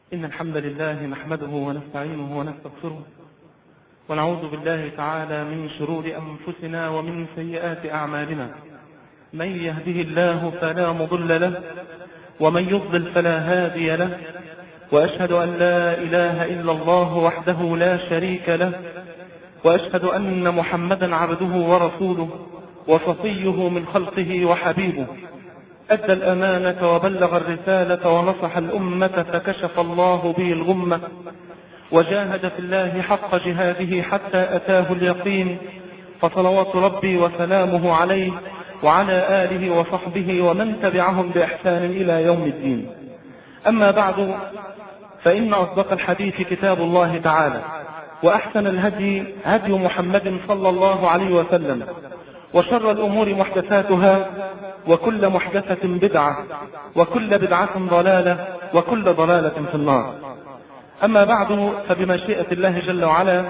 إن الحمد لله نحمده ونستعينه ونستغفره ونعوذ بالله تعالى من شرور أنفسنا ومن سيئات أعمالنا من يهده الله فلا مضل له ومن يضلل فلا هادي له وأشهد أن لا إله إلا الله وحده لا شريك له وأشهد أن محمدا عبده ورسوله وصفيه من خلقه وحبيبه أدى الأمانة وبلغ الرسالة ونصح الأمة فكشف الله به الغمة وجاهد في الله حق جهاده حتى أتاه اليقين فصلوات ربي وسلامه عليه وعلى آله وصحبه ومن تبعهم بإحسان إلى يوم الدين أما بعد فإن أصدق الحديث كتاب الله تعالى وأحسن الهدي هدي محمد صلى الله عليه وسلم وشر الأمور محدثاتها وكل محدثة بدعة وكل بدعة ضلالة وكل ضلالة في النار أما بعد فبمشيئة الله جل وعلا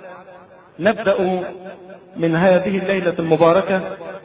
نبدأ من هذه الليلة المباركة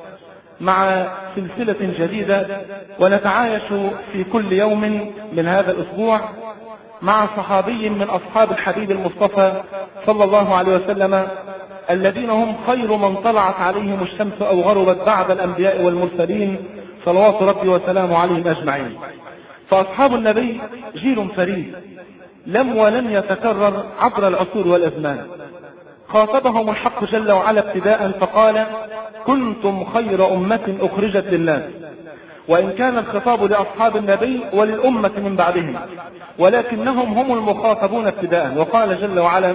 مع سلسلة جديدة ونتعايش في كل يوم من هذا الأسبوع مع صحابي من أصحاب الحبيب المصطفى صلى الله عليه وسلم الذين هم خير من طلعت عليهم الشمس أو غربت بعد الأنبياء والمرسلين صلوات ربي وسلامه عليهم أجمعين فأصحاب النبي جيل فريد لم ولن يتكرر عبر العصور والأزمان خاطبهم الحق جل وعلا ابتداء فقال كنتم خير أمة أخرجت للناس وإن كان الخطاب لأصحاب النبي وللأمة من بعدهم ولكنهم هم المخاطبون ابتداء وقال جل وعلا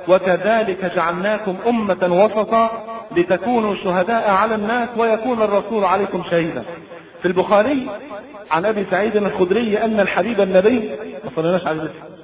وكذلك جعلناكم أمة وسطا لتكونوا شهداء على الناس ويكون الرسول عليكم شهيدا في البخاري عن أبي سعيد الخدري أن الحبيب النبي ما صليناش عليه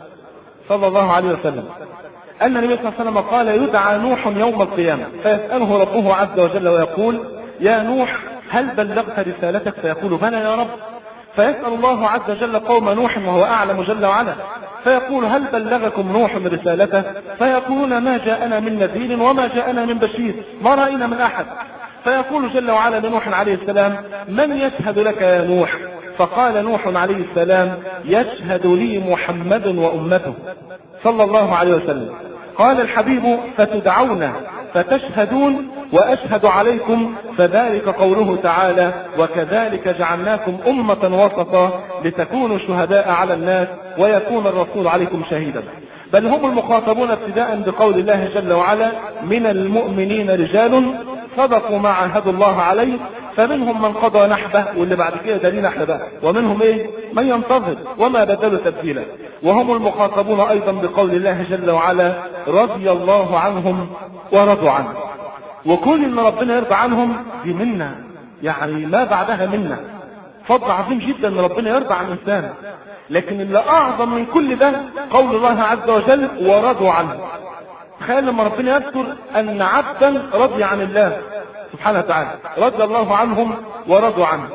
صلى الله عليه وسلم أن النبي صلى الله عليه وسلم قال يدعى نوح يوم القيامة فيسأله ربه عز وجل ويقول يا نوح هل بلغت رسالتك فيقول بلى يا رب فيسأل الله عز وجل قوم نوح وهو أعلم جل وعلا فيقول هل بلغكم نوح من رسالته فيقولون ما جاءنا من نذير وما جاءنا من بشير ما رأينا من أحد فيقول جل وعلا لنوح عليه السلام من يشهد لك يا نوح فقال نوح عليه السلام يشهد لي محمد وأمته صلى الله عليه وسلم قال الحبيب فتدعون فتشهدون وأشهد عليكم فذلك قوله تعالى وكذلك جعلناكم أمة وسطا لتكونوا شهداء على الناس ويكون الرسول عليكم شهيدا بل هم المخاطبون ابتداء بقول الله جل وعلا من المؤمنين رجال صدقوا ما عاهدوا الله عليه فمنهم من قضى نحبه واللي بعد كده دليل نحبه بقى ومنهم ايه من ينتظر وما بدلوا تبديلا وهم المخاطبون ايضا بقول الله جل وعلا رضي الله عنهم ورضوا عنه وكون ان ربنا يرضى عنهم دي منا يعني ما بعدها منا فضل عظيم جدا ان ربنا يرضى عن الانسان لكن اللي اعظم من كل ده قول الله عز وجل ورضوا عنه تخيل لما ربنا يذكر ان عبدا رضي عن الله سبحانه وتعالى رضي الله عنهم ورضوا عنه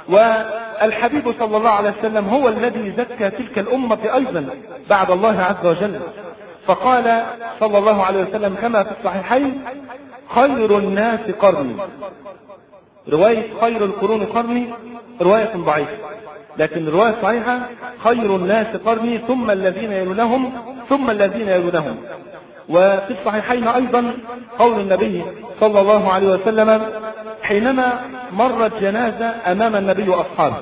والحبيب صلى الله عليه وسلم هو الذي زكى تلك الأمة أيضا بعد الله عز وجل فقال صلى الله عليه وسلم كما في الصحيحين خير الناس قرني رواية خير القرون قرني رواية ضعيفة لكن الرواية الصحيحة خير الناس قرني ثم الذين يلونهم ثم الذين يلونهم وفي الصحيحين أيضا قول النبي صلى الله عليه وسلم حينما مرت جنازة أمام النبي وأصحابه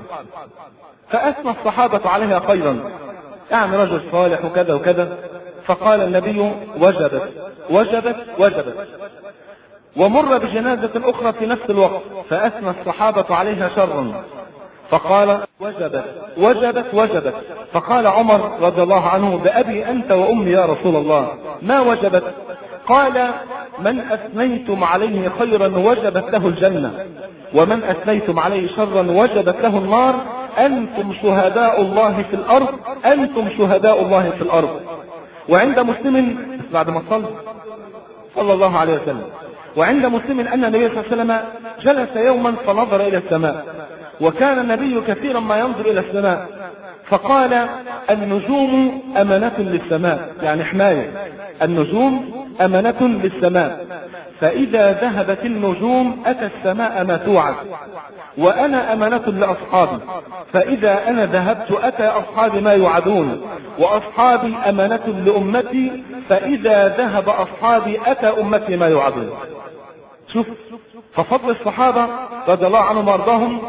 فأثنى الصحابة عليها خيرا يعني رجل صالح وكذا وكذا فقال النبي وجبت وجبت وجبت ومر بجنازة أخرى في نفس الوقت فأثنى الصحابة عليها شرا فقال وجبت وجبت وجبت فقال عمر رضي الله عنه بأبي أنت وأمي يا رسول الله ما وجبت قال من أثنيتم عليه خيرا وجبت له الجنة ومن أثنيتم عليه شرا وجبت له النار أنتم شهداء الله في الأرض أنتم شهداء الله في الأرض وعند مسلم بعد ما صلى صلى الله عليه وسلم وعند مسلم أن النبي صلى الله عليه وسلم جلس يوما فنظر إلى السماء وكان النبي كثيرا ما ينظر إلى السماء فقال النجوم أمنة للسماء يعني حماية النجوم أمنة للسماء فإذا ذهبت النجوم أتى السماء ما توعد وأنا أمنة لأصحابي فإذا أنا ذهبت أتى أصحابي ما يوعدون وأصحابي أمانة لأمتي فإذا ذهب أصحابي أتى أمتي ما يعظم شوف ففضل الصحابة رضي الله عنهم وارضاهم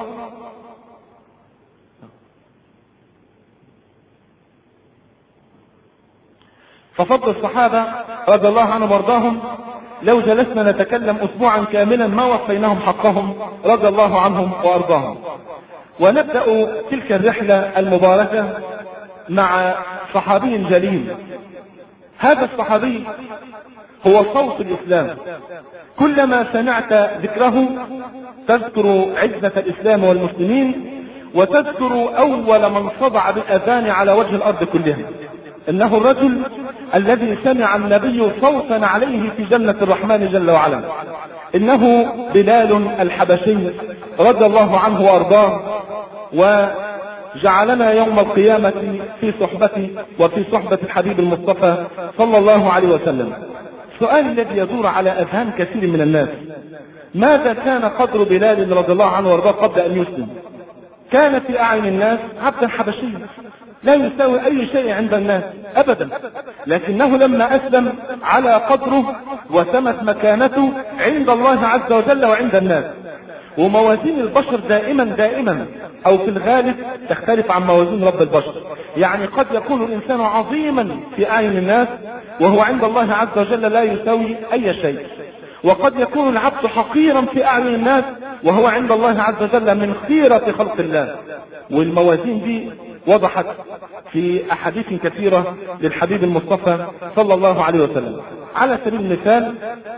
ففضل الصحابة رضي الله عنهم وارضاهم لو جلسنا نتكلم اسبوعا كاملا ما وفيناهم حقهم رضي الله عنهم وارضاهم ونبدأ تلك الرحلة المباركة مع صحابي جليل هذا الصحابي هو صوت الاسلام كلما سمعت ذكره تذكر عزة الاسلام والمسلمين وتذكر اول من صدع بالاذان على وجه الارض كلها انه الرجل الذي سمع النبي صوتا عليه في جنة الرحمن جل وعلا انه بلال الحبشي رضي الله عنه وارضاه وجعلنا يوم القيامة في صحبته وفي صحبة الحبيب المصطفى صلى الله عليه وسلم السؤال الذي يدور على اذهان كثير من الناس ماذا كان قدر بلال رضي الله عنه وارضاه قبل ان يسلم كان في اعين الناس عبدا حبشيا لا يساوي اي شيء عند الناس ابدا لكنه لما اسلم على قدره وسمت مكانته عند الله عز وجل وعند الناس وموازين البشر دائما دائما او في الغالب تختلف عن موازين رب البشر يعني قد يكون الانسان عظيما في اعين الناس وهو عند الله عز وجل لا يساوي اي شيء وقد يكون العبد حقيرا في اعين الناس وهو عند الله عز وجل من خيرة خلق الله والموازين دي وضحت في احاديث كثيرة للحبيب المصطفى صلى الله عليه وسلم على سبيل المثال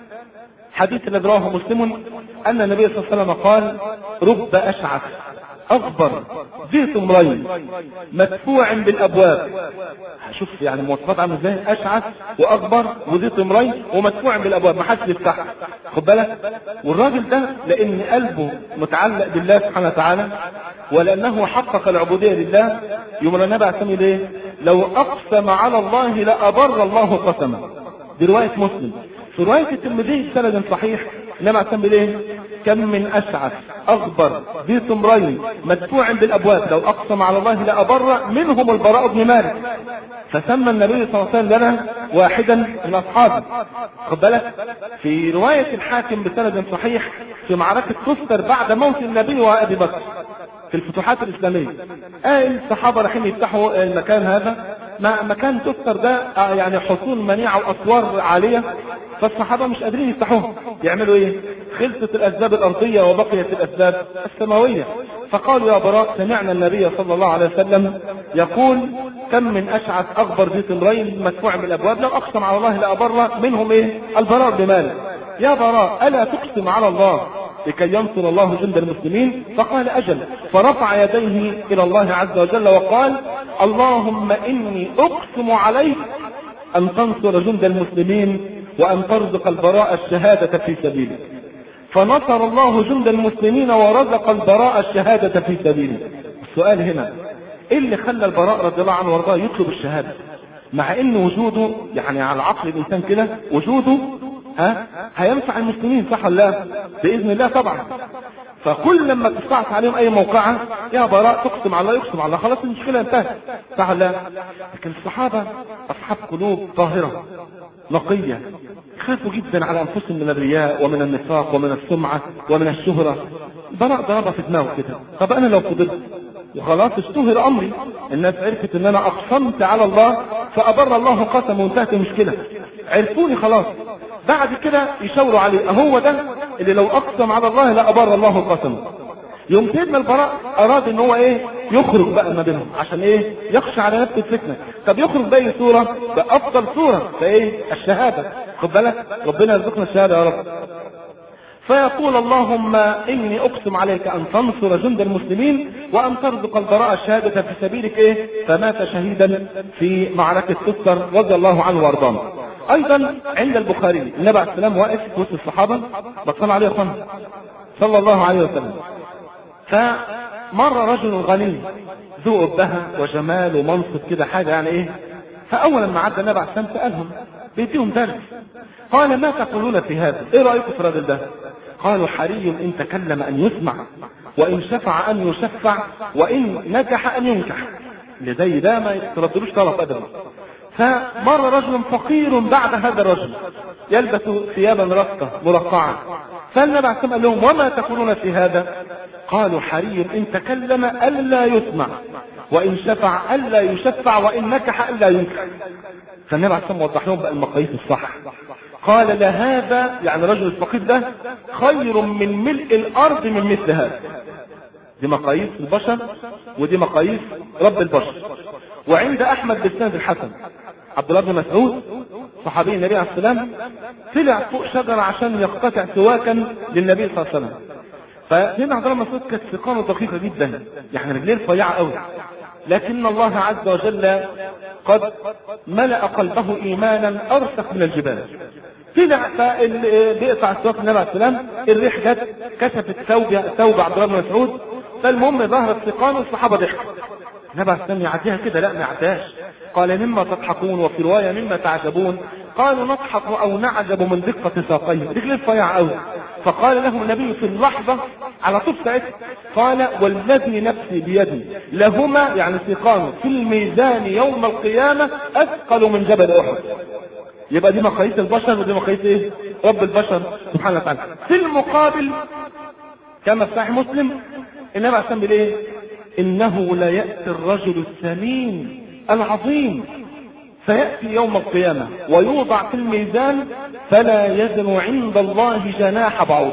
حديث الذي رواه مسلم ان النبي صلى الله عليه وسلم قال رب اشعث اغبر ذي تمرين مدفوع بالابواب شوف يعني مواصفات عامله ازاي اشعث واغبر وذي تمرين ومدفوع بالابواب ما حدش يفتحها خد بالك والراجل ده لان قلبه متعلق بالله سبحانه وتعالى ولانه حقق العبوديه لله يوم النبي عليه ايه لو اقسم على الله لابر الله قسمه دي روايه مسلم في روايه الترمذي بسند صحيح انما اعتم ايه كم من اشعث اغبر ذي تمرين مدفوع بالابواب لو اقسم على الله لابر منهم البراء بن مالك فسمى النبي صلى الله عليه وسلم لنا واحدا من اصحابه خد بالك في روايه الحاكم بسند صحيح في معركه تستر بعد موت النبي وابي بكر في الفتوحات الاسلاميه آه الصحابه رايحين يفتحوا المكان هذا ما مكان تستر ده آه يعني حصون منيعه واسوار عاليه فالصحابه مش قادرين يفتحوها يعملوا ايه خلصت الاسباب الارضيه وبقيت الاسباب السماويه فقالوا يا براء سمعنا النبي صلى الله عليه وسلم يقول كم من اشعث اغبر ذي تمرين مدفوع بالابواب لو اقسم على الله لابر منهم ايه البراء بمالك يا براء الا تقسم على الله لكي ينصر الله جند المسلمين فقال اجل فرفع يديه الى الله عز وجل وقال اللهم اني اقسم عليك ان تنصر جند المسلمين وان ترزق البراء الشهادة في سبيلك فنصر الله جند المسلمين ورزق البراء الشهادة في سبيله السؤال هنا ايه اللي خلى البراء رضي الله عنه وارضاه يطلب الشهادة مع ان وجوده يعني على عقل الانسان كده وجوده ها هينفع المسلمين صح ولا لا باذن الله طبعا فكل لما تستعص عليهم اي موقعة يا براء تقسم على الله يقسم على الله خلاص المشكلة انتهت صح ولا لا لكن الصحابة اصحاب قلوب طاهرة نقية خافوا جدا على انفسهم من الرياء ومن النفاق ومن السمعة ومن الشهرة براء ضربها في دماغه كده طب انا لو فضلت وخلاص اشتهر امري الناس عرفت ان انا اقسمت على الله فابر الله قسم وانتهت المشكلة عرفوني خلاص بعد كده يشاوروا عليه هو ده اللي لو اقسم على الله لابر الله قسمه يوم سيدنا البراء اراد ان هو ايه يخرج بقى ما بينهم عشان ايه يخشى على نفسه الفتنه طب يخرج باي صوره بافضل صوره فايه الشهاده خد بالك ربنا يرزقنا الشهاده يا رب فيقول اللهم اني اقسم عليك ان تنصر جند المسلمين وان ترزق البراء الشهاده في سبيلك ايه فمات شهيدا في معركه تستر رضي الله عنه وارضاه ايضا عند البخاري النبي عليه السلام واقف وسط الصحابه بصلى عليه اخوان صلى الله عليه وسلم فمر رجل غني ذو أبهة وجمال ومنصب كده حاجة يعني ايه فأولا ما عدى النبي عليه السلام سألهم بيديهم درس قال ما تقولون في هذا ايه رأيكم في الراجل ده قالوا حري ان تكلم ان يسمع وان شفع ان يشفع وان نجح ان ينكح اللي زي ده ما يتردلوش طلب ابدا فمر رجل فقير بعد هذا الرجل يلبس ثيابا رقة مرقعة فالنبي عليه قال لهم وما تقولون في هذا قالوا حري ان تكلم الا يسمع وان شفع الا يشفع وان نكح الا ينكح فالنبي عليه الصلاه وضح لهم بقى المقاييس الصح قال لهذا يعني رجل الفقير ده خير من ملء الارض من مثل هذا دي مقاييس البشر ودي مقاييس رب البشر وعند احمد بالسند الحسن عبد الله بن مسعود صحابي النبي عليه السلام طلع فوق شجرة عشان يقتطع سواكا للنبي صلى الله عليه وسلم فسيدنا عبد الله بن مسعود كانت سيقانه دقيقة جدا يعني رجليه رفيعة قوي لكن الله عز وجل قد ملأ قلبه ايمانا ارسخ من الجبال طلع بيقطع السواك النبي عليه السلام الريح جت كشفت ثوب ثوب عبد الله بن مسعود فالمهم ظهرت سيقانه الصحابة ضحكوا النبي عليه السلام يعديها كده لا ما يعداش قال مما تضحكون وفي رواية مما تعجبون قالوا نضحك او نعجب من دقة ساقيه رجل رفيع قوي فقال لهم النبي في اللحظة على طول ساعتها قال والذي نفسي بيدي لهما يعني سيقان في الميزان يوم القيامة اثقل من جبل احد يبقى دي مقاييس البشر ودي مقاييس ايه رب البشر سبحانه وتعالى في المقابل كما في صحيح مسلم النبي عليه الصلاه ايه انه لا ياتي الرجل الثمين العظيم فيأتي يوم القيامة ويوضع في الميزان فلا يزن عند الله جناح بعوض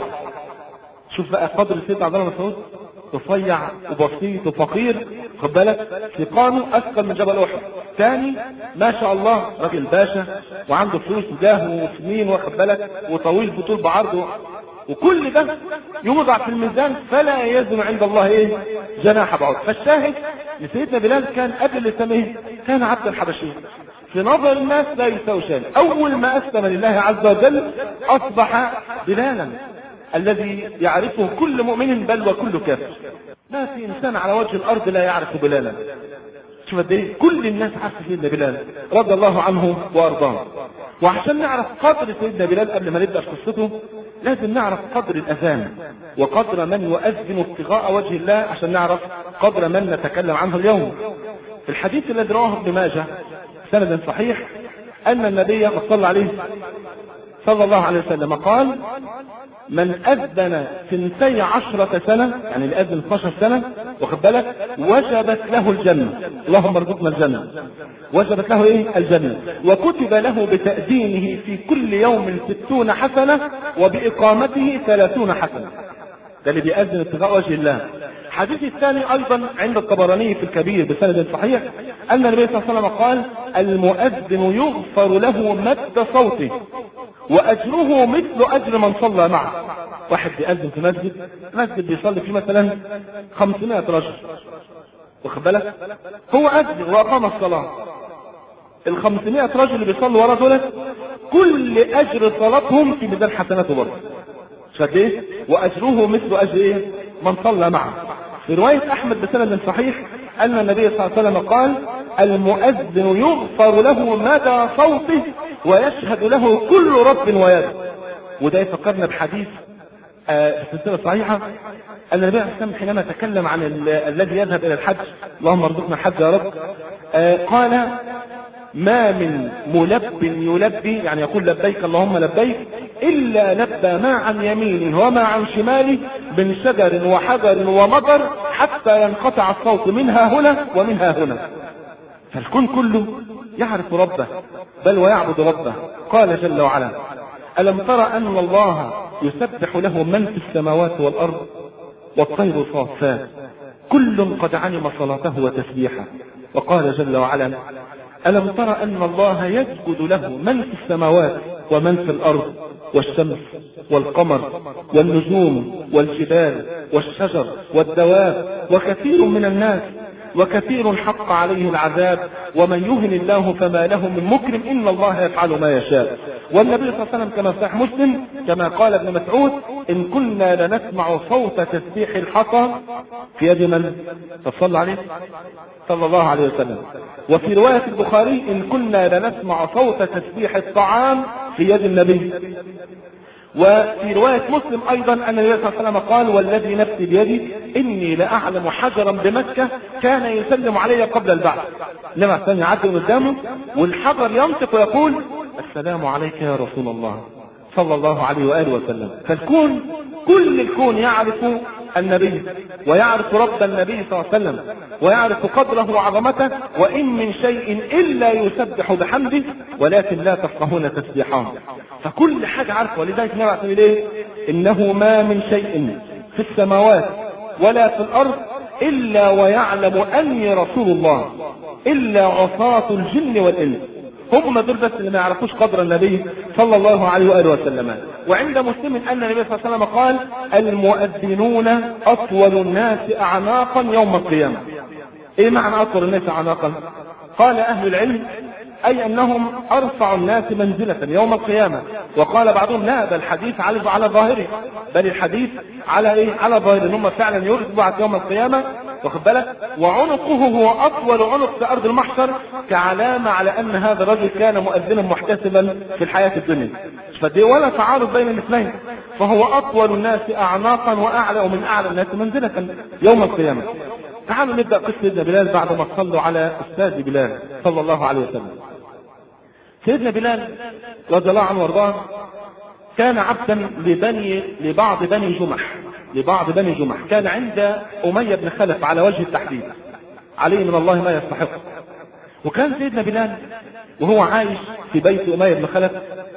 شوف بقى قدر سيدنا عبد الله مسعود رفيع وبسيط وفقير خد بالك ثقانه اثقل من جبل احد ثاني ما شاء الله راجل باشا وعنده فلوس وجاه وسنين واخد بالك وطويل بطول بعرضه وكل ده يوضع في الميزان فلا يزن عند الله ايه جناح بعوض فالشاهد ان سيدنا بلال كان قبل الاسلام ايه كان عبد الحبشي في نظر الناس لا يساوي شيئا اول ما اسلم لله عز وجل اصبح بلالا الذي يعرفه كل مؤمن بل وكل كافر ما في انسان على وجه الارض لا يعرف بلالا شوف قد ايه كل الناس عارفه سيدنا بلال رضي الله عنه وارضاه وعشان نعرف قدر سيدنا بلال قبل ما نبدا في قصته لازم نعرف قدر الاذان وقدر من يؤذن ابتغاء وجه الله عشان نعرف قدر من نتكلم عنه اليوم في الحديث الذي رواه ابن ماجه سند صحيح ان النبي صلى عليه صلى الله عليه وسلم قال من أذن ثنتي عشرة سنة يعني اللي أذن 12 سنة واخد بالك وجبت له الجنة اللهم ارزقنا الجنة وجبت له ايه الجنة وكتب له بتأذينه في كل يوم ستون حسنة وبإقامته ثلاثون حسنة ده اللي بيأذن ابتغاء وجه الله الحديث الثاني ايضا عند الطبراني في الكبير بسند صحيح ان النبي صلى الله عليه وسلم قال المؤذن يغفر له مد صوته واجره مثل اجر من صلى معه واحد بيأذن في مسجد مسجد بيصلي فيه مثلا 500 رجل واخد بالك هو اذن واقام الصلاه ال 500 رجل اللي بيصلوا ورا دول كل اجر صلاتهم في ميزان حسناته برضه مش قد ايه واجره مثل اجر ايه من صلى معه في رواية احمد بسند صحيح ان النبي صلى الله عليه وسلم قال المؤذن يغفر له مدى صوته ويشهد له كل رب ويد وده يفكرنا بحديث آه في السلسلة الصحيحة أن النبي عليه الصلاة حينما تكلم عن الذي يذهب إلى الحج اللهم ارزقنا الحج يا رب آه قال ما من ملب يلبي يعني يقول لبيك اللهم لبيك إلا لبى ما عن يمينه وما عن شماله من شجر وحجر ومطر حتى ينقطع الصوت منها هنا ومنها هنا فالكون كله يعرف ربه بل ويعبد ربه قال جل وعلا ألم ترى أن الله يسبح له من في السماوات والأرض والطير صافات كل قد علم صلاته وتسبيحه وقال جل وعلا ألم ترى أن الله يسجد له من في السماوات ومن في الأرض والشمس والقمر والنجوم والجبال والشجر والدواب وكثير من الناس وكثير حق عليه العذاب ومن يهن الله فما له من مكرم إن الله يفعل ما يشاء والنبي صلى الله عليه وسلم كما صح مسلم كما قال ابن مسعود إن كنا لنسمع صوت تسبيح الحصى في يد من صلى عليه صلى الله عليه وسلم وفي رواية البخاري إن كنا لنسمع صوت تسبيح الطعام في يد النبي وفي رواية مسلم أيضا أن النبي صلى الله عليه وسلم قال والذي نفسي بيدي إني لأعلم حجرا بمكة كان يسلم علي قبل البعث لما كان يعدي قدامه والحجر ينطق ويقول السلام عليك يا رسول الله صلى الله عليه وآله وسلم فالكون كل الكون يعرف النبي ويعرف رب النبي صلى الله عليه وسلم ويعرف قدره وعظمته وإن من شيء إلا يسبح بحمده ولكن لا تفقهون تسبيحهم فكل حاجة عارفه ولذلك النبي عليه ايه إنه ما من شيء في السماوات ولا في الأرض إلا ويعلم أني رسول الله إلا عصاة الجن والإنس هم دول بس اللي ما يعرفوش قدر النبي صلى الله عليه واله وسلم وعند مسلم ان النبي صلى الله عليه وسلم قال المؤذنون اطول الناس اعناقا يوم القيامه ايه معنى اطول الناس اعناقا قال اهل العلم اي انهم ارفع الناس منزلة يوم القيامة وقال بعضهم لا بل الحديث على على ظاهره بل الحديث على ايه على ظاهره ان هم فعلا يرد بعد يوم القيامة واخد بالك وعنقه هو اطول عنق في ارض المحشر كعلامة على ان هذا الرجل كان مؤذنا محتسبا في الحياة الدنيا فدي ولا تعارض بين الاثنين فهو اطول الناس اعناقا واعلى ومن اعلى الناس منزلة يوم القيامة تعالوا نبدأ قصة سيدنا بلال بعد ما صلوا على أستاذ بلال صلى الله عليه وسلم سيدنا بلال رضي الله عنه وارضاه كان عبدا لبني لبعض بني جمح لبعض بني جمح كان عند أمية بن خلف على وجه التحديد عليه من الله ما يستحق وكان سيدنا بلال وهو عايش في بيت أمية بن خلف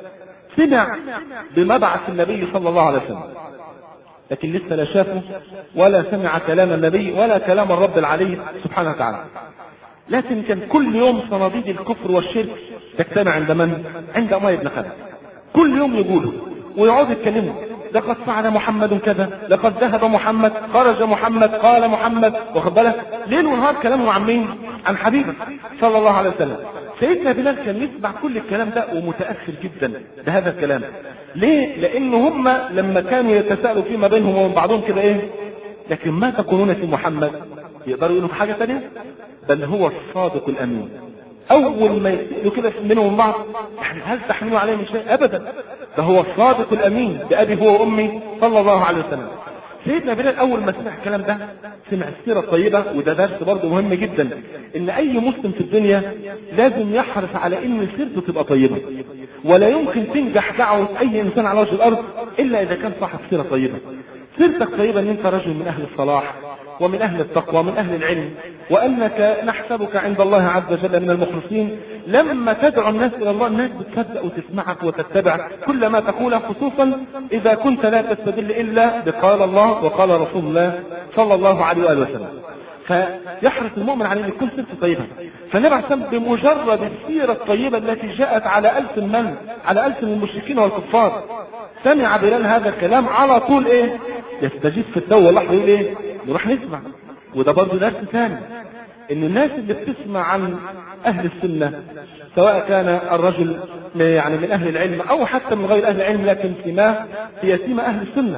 سمع بمبعث النبي صلى الله عليه وسلم لكن لسه لا شافه ولا سمع كلام النبي ولا كلام الرب العلي سبحانه وتعالى لكن كان كل يوم صناديد الكفر والشرك تجتمع عند من؟ عند أمية بن خلف كل يوم يقولوا ويقعدوا يتكلموا لقد فعل محمد كذا لقد ذهب محمد خرج محمد قال محمد واخد بالك ليل ونهار كلامهم عن مين؟ عن حبيبه صلى الله عليه وسلم سيدنا بلال كان يسمع كل الكلام ده ومتاثر جدا بهذا الكلام ليه؟ لان هم لما كانوا يتساءلوا فيما بينهم وبين بعضهم كده ايه؟ لكن ما تقولون في محمد؟ يقدروا يقولوا في حاجه ثانيه؟ بل هو الصادق الامين اول ما يسألوا كده منهم من بعض يعني هل تحملوا عليه من شيء ابدا ده هو الصادق الامين بابي هو وامي صلى الله عليه وسلم سيدنا بلال اول ما سمع الكلام ده سمع السيره الطيبه وده درس برضه مهم جدا ان اي مسلم في الدنيا لازم يحرص على ان سيرته تبقى طيبه ولا يمكن تنجح دعوه اي انسان على وجه الارض الا اذا كان صاحب سيره طيبه سيرتك طيبه ان انت رجل من اهل الصلاح ومن أهل التقوى من أهل العلم وأنك نحسبك عند الله عز وجل من المخلصين لما تدعو الناس إلى الله الناس بتصدق وتسمعك وتتبع كل ما تقوله خصوصا إذا كنت لا تستدل إلا بقال الله وقال رسول الله صلى الله عليه وآله وسلم فيحرص المؤمن على ان يكون سيرته طيبه فالنبي عليه بمجرد السيره الطيبه التي جاءت على الف من على الف من المشركين والكفار سمع بلال هذا الكلام على طول ايه يستجيب في التو والله يقول ايه نروح نسمع وده برضه درس ثاني ان الناس اللي بتسمع عن اهل السنة سواء كان الرجل يعني من اهل العلم او حتى من غير اهل العلم لكن سماه هي سيما اهل السنة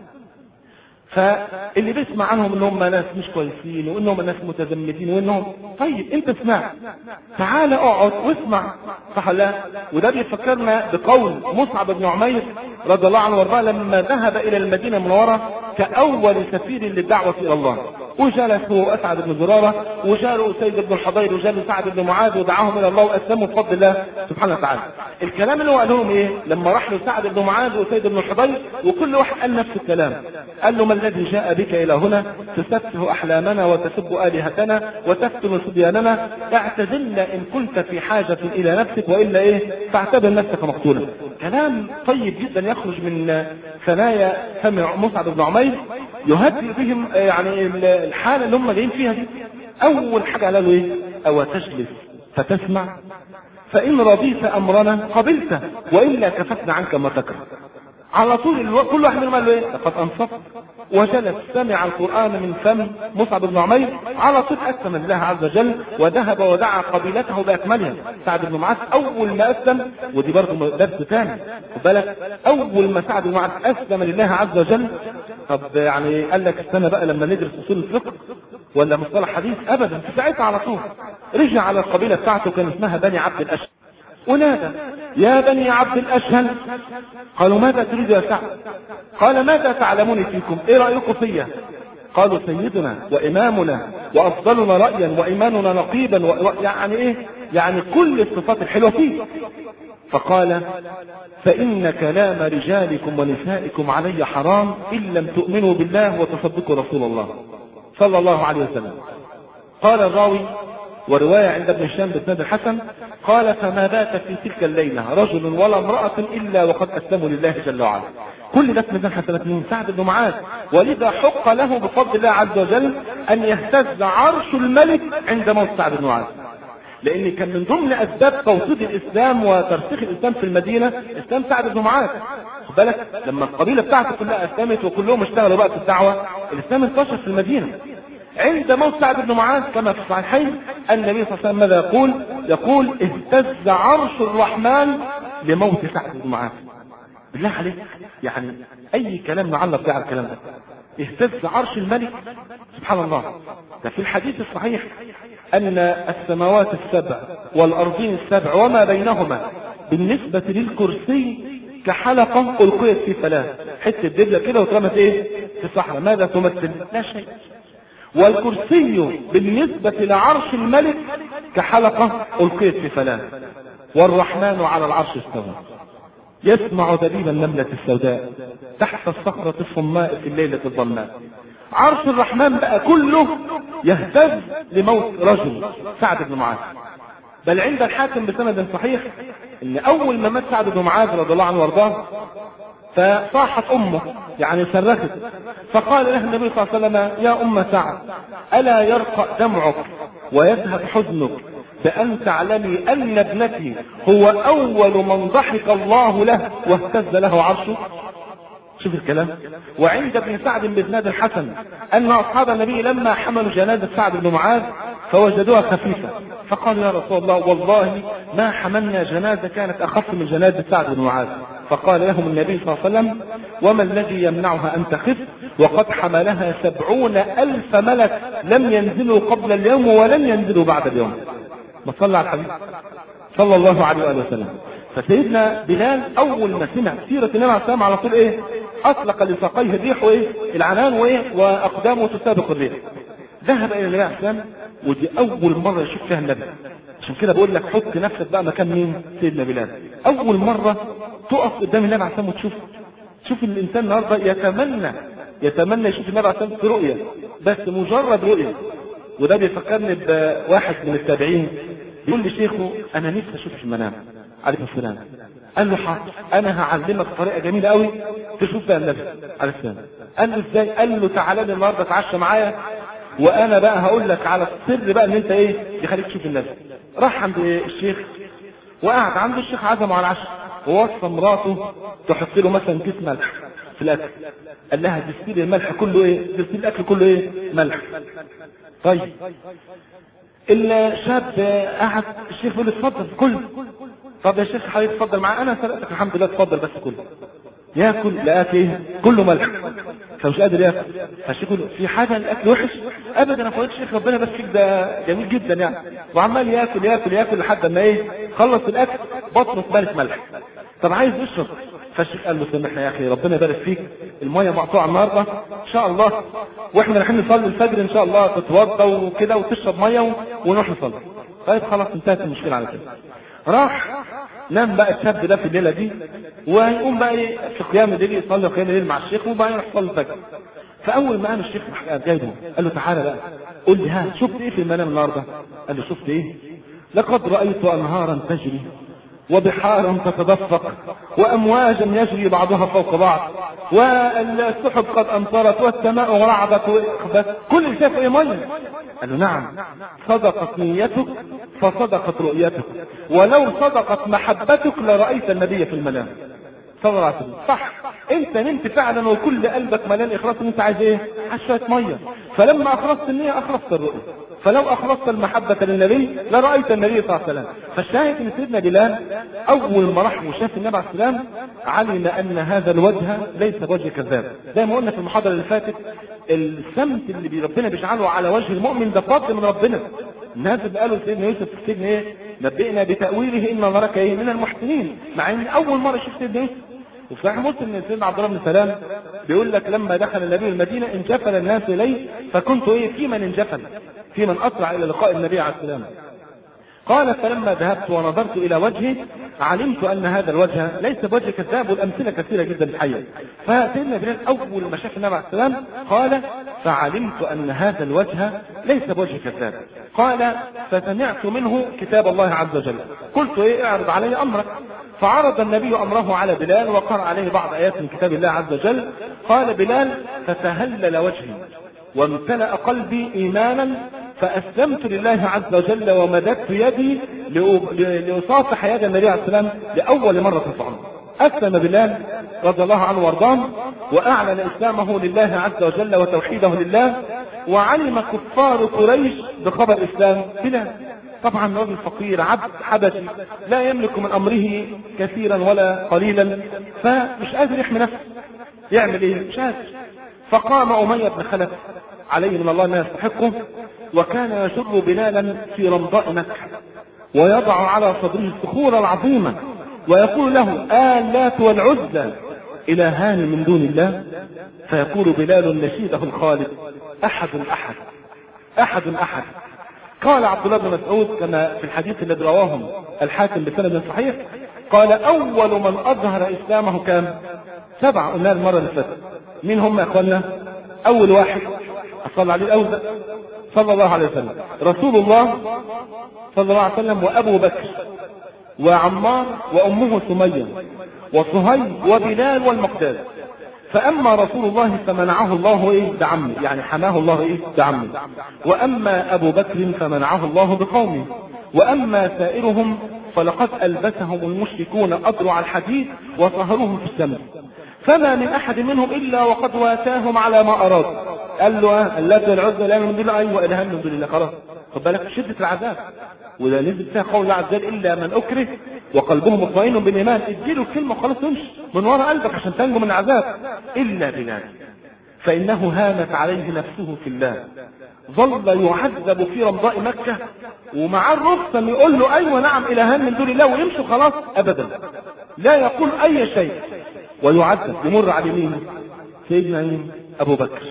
فاللي بيسمع عنهم ان هم ناس مش كويسين وانهم ناس متزمتين وانهم طيب انت اسمع تعال اقعد واسمع صح لا وده بيفكرنا بقول مصعب بن عمير رضي الله عنه وارضاه لما ذهب الى المدينه المنوره كاول سفير للدعوه الى الله وجلس هو اسعد بن زراره وجاله سيد بن الحضير وجاله سعد بن معاذ ودعاهم الى الله واسلموا بفضل الله سبحانه وتعالى. الكلام اللي هو قال لهم ايه؟ لما راح له سعد بن معاذ وسيد بن الحضير وكل واحد قال نفس الكلام. قال له ما الذي جاء بك الى هنا؟ تسفه احلامنا وتسب الهتنا وتفتن صبياننا اعتزلنا ان كنت في حاجه الى نفسك والا ايه؟ فاعتبر نفسك مقتولا. كلام طيب جدا يخرج من ثنايا فم مصعب بن عمير يهدئ بهم يعني الحاله اللي هم جايين فيها دي اول حاجه قال له ايه او تجلس فتسمع فان رضيت امرنا قبلته والا كففنا عنك ما تكره على طول الو... كل واحد منهم قال له ايه لقد انصفت وجلس سمع القران من فم مصعب بن عمير على طول اسلم الله عز وجل وذهب ودعا قبيلته باكملها سعد بن معاذ اول ما اسلم ودي برضه درس ثاني خد بالك اول ما سعد بن معاذ اسلم لله عز وجل طب يعني قال لك استنى بقى لما ندرس اصول الفقه ولا مصطلح حديث ابدا في ساعتها على طول رجع على القبيله بتاعته كان اسمها بني عبد الاشهر ونادى يا بني عبد الاشهل قالوا ماذا تريد يا سعد قال ماذا تعلمون فيكم ايه رايكم فيا قالوا سيدنا وامامنا وافضلنا رايا وايماننا نقيبا و... يعني ايه يعني كل الصفات الحلوه فيه فقال فإن كلام رجالكم ونسائكم علي حرام إن لم تؤمنوا بالله وتصدقوا رسول الله صلى الله عليه وسلم قال الراوي ورواية عند ابن هشام بسند الحسن قال فما بات في تلك الليلة رجل ولا امرأة إلا وقد أسلموا لله جل وعلا كل ده في ميزان حسنات من سعد بن معاذ ولذا حق له بفضل الله عز وجل أن يهتز عرش الملك عند موت سعد بن معاذ لان كان من ضمن اسباب توطيد الاسلام وترسيخ الاسلام في المدينه اسلام سعد بن معاذ خد بالك لما القبيله بتاعته كلها اسلمت وكلهم اشتغلوا بقى في الدعوه الاسلام انتشر في المدينه عند موت سعد بن معاذ كما في الصحيحين النبي صلى الله عليه وسلم ماذا يقول؟ يقول اهتز عرش الرحمن لموت سعد بن معاذ بالله عليك يعني اي كلام نعلق فيه على الكلام ده اهتز عرش الملك سبحان الله ده في الحديث الصحيح أن السماوات السبع والأرضين السبع وما بينهما بالنسبة للكرسي كحلقة ألقيت في فلاة حتة دبلة كده واترمت إيه في الصحراء ماذا تمثل لا شيء والكرسي بالنسبة لعرش الملك كحلقة ألقيت في فلاة والرحمن على العرش استوى يسمع دبيب النملة السوداء تحت الصخرة الصماء في الليلة الظلماء عرش الرحمن بقى كله يهتز لموت رجل سعد بن معاذ بل عند الحاكم بسند صحيح ان اول ما مات سعد بن معاذ رضي الله عنه وارضاه فصاحت امه يعني صرخت فقال لها النبي صلى الله عليه وسلم يا ام سعد الا يرقى دمعك ويذهب حزنك بأن تعلمي أن ابنتي هو أول من ضحك الله له واهتز له عرشه شوف الكلام وعند ابن سعد بإسناد الحسن أن أصحاب النبي لما حملوا جنازة سعد بن معاذ فوجدوها خفيفة فقالوا يا رسول الله والله ما حملنا جنازة كانت أخف من جنازة سعد بن معاذ فقال لهم النبي صلى الله عليه وسلم وما الذي يمنعها أن تخف وقد حملها سبعون ألف ملك لم ينزلوا قبل اليوم ولن ينزلوا بعد اليوم ما صلى على الحبيب صلى الله عليه وآله وسلم فسيدنا بلال اول ما سمع سيرة النبي عليه السلام على طول ايه اطلق لساقيه الريح وايه العنان وايه واقدامه تسابق الريح ذهب الى النبي عليه السلام ودي اول مرة يشوف فيها النبي عشان كده بقول لك حط نفسك بقى مكان مين سيدنا بلال اول مرة تقف قدام النبي عليه السلام وتشوف شوف الانسان النهارده يتمنى يتمنى يشوف النبي عليه السلام في رؤية بس مجرد رؤية وده بيفكرني بواحد من التابعين بيقول لشيخه انا نفسي اشوف في المنام عليه السلام قال له حاضر انا هعلمك طريقه جميله قوي تشوف بقى النبي عليه السلام قال له ازاي قال له تعالى لي النهارده اتعشى معايا وانا بقى هقول لك على السر بقى ان انت ايه يخليك تشوف النبي راح عند الشيخ وقعد عنده الشيخ عزمه على العشاء ووصى مراته تحط له مثلا كيس ملح في الاكل قال لها دستيل الملح كله ايه دستيل الاكل كله ايه ملح طيب الشاب قعد الشيخ يقول اتفضل كل طب يا شيخ حبيبي اتفضل معايا انا سرقتك الحمد لله اتفضل بس كل ياكل لقاك ايه كله ملح فمش قادر ياكل فالشيخ يقول في حاجه الاكل وحش ابدا يا فضيله الشيخ ربنا بس فيك ده جميل جدا يعني وعمال ياكل ياكل ياكل لحد ما ايه خلص الاكل بطنه اتملت ملح طب عايز يشرب فالشيخ قال له سامحنا يا اخي ربنا يبارك فيك الميه مقطوعه النهارده ان شاء الله واحنا رايحين نصلي الفجر ان شاء الله تتوضى وكده وتشرب ميه ونروح نصلي طيب خلاص انتهت المشكله على كده راح نام بقى الشاب ده في الليله دي ويقوم بقى ايه في قيام الليل يصلي قيام الليل مع الشيخ وبعدين يروح يصلي الفجر فاول ما قام الشيخ راح جايبه قال له تعالى بقى قول لي ها شفت ايه في المنام النهارده؟ قال له شفت ايه؟ لقد رايت انهارا تجري وبحارا تتدفق وامواجا يجري بعضها فوق بعض والسحب قد امطرت والسماء رعدت واخبت كل اللي شاف ايه ميه قال له نعم صدقت نيتك فصدقت رؤيتك ولو صدقت محبتك لرايت النبي في المنام صلى الله عليه وسلم صح انت نمت فعلا وكل قلبك مليان اخلاص ان انت عايز ايه عايز شويه ميه فلما اخلصت النيه اخلصت الرؤيه فلو اخلصت المحبه للنبي لرايت النبي صلى الله عليه وسلم فالشاهد ان سيدنا بلال اول ما راح وشاف النبي عليه السلام علم ان هذا الوجه ليس وجه كذاب زي ما قلنا في المحاضره اللي فاتت السمت اللي ربنا بيجعله على وجه المؤمن ده فضل من ربنا الناس اللي قالوا سيدنا يوسف في السجن ايه نبئنا بتاويله ان نراك ايه من المحسنين مع ان اول مره شفت سيدنا يوسف وفي صحيح مسلم ان سيدنا عبد الله بن سلام بيقول لك لما دخل النبي المدينه انجفل الناس اليه فكنت ايه في من انجفل في من اسرع الى لقاء النبي عليه السلام قال فلما ذهبت ونظرت الى وجهه علمت ان هذا الوجه ليس بوجه كذاب والامثله كثيره جدا الحقيقه فسيدنا بلال اول ما شاف النبي عليه السلام قال فعلمت ان هذا الوجه ليس بوجه كذاب قال فسمعت منه كتاب الله عز وجل قلت ايه اعرض علي امرك فعرض النبي امره على بلال وقرأ عليه بعض ايات من كتاب الله عز وجل قال بلال فتهلل وجهي وامتلأ قلبي ايمانا فاسلمت لله عز وجل ومددت يدي لاصافح يد النبي عليه السلام لاول مره في عمره. اسلم بلال رضي الله عنه وارضاه واعلن اسلامه لله عز وجل وتوحيده لله وعلم كفار قريش بخبر اسلام بلال. طبعا رجل فقير عبد حبشي لا يملك من امره كثيرا ولا قليلا فمش قادر يحمي نفسه. يعمل ايه؟ مش قادر. فقام اميه بن خلف عليه من الله ما يستحقه وكان يسر بلالا في رمضاء مكة ويضع على صدره الصخور العظيمة ويقول له آلات والعزى إلهان من دون الله فيقول بلال نشيده الخالد أحد أحد أحد أحد قال عبد الله بن مسعود كما في الحديث الذي رواه الحاكم بسند صحيح قال أول من أظهر إسلامه كان سبعة قلنا المرة اللي فاتت مين هم يا أخوانا؟ أول واحد صلى عليه الأول صلى الله عليه وسلم رسول الله صلى الله عليه وسلم وأبو بكر وعمار وأمه سمية وصهيب وبلال والمقداد فأما رسول الله فمنعه الله إيه بعمه يعني حماه الله إيه بعمه وأما أبو بكر فمنعه الله بقومه وأما سائرهم فلقد ألبسهم المشركون أضرع الحديد وصهروهم في السماء فما من أحد منهم إلا وقد واتاهم على ما أراد قال له اللات والعزى لا من دون الله ايوه الهام من دون الله خلاص خد بالك شده العذاب وده نزل فيها قول الله عز وجل الا من اكره وقلبه مطمئن بالايمان اديله الكلمه وخلاص تمشي من ورا قلبك عشان تنجو من العذاب الا بلال فانه هانت عليه نفسه في الله ظل يعذب في رمضاء مكة ومع الرخصة انه يقول له ايوه نعم الهان من دون الله ويمشي خلاص ابدا لا يقول اي شيء ويعذب يمر على مين سيدنا ابو بكر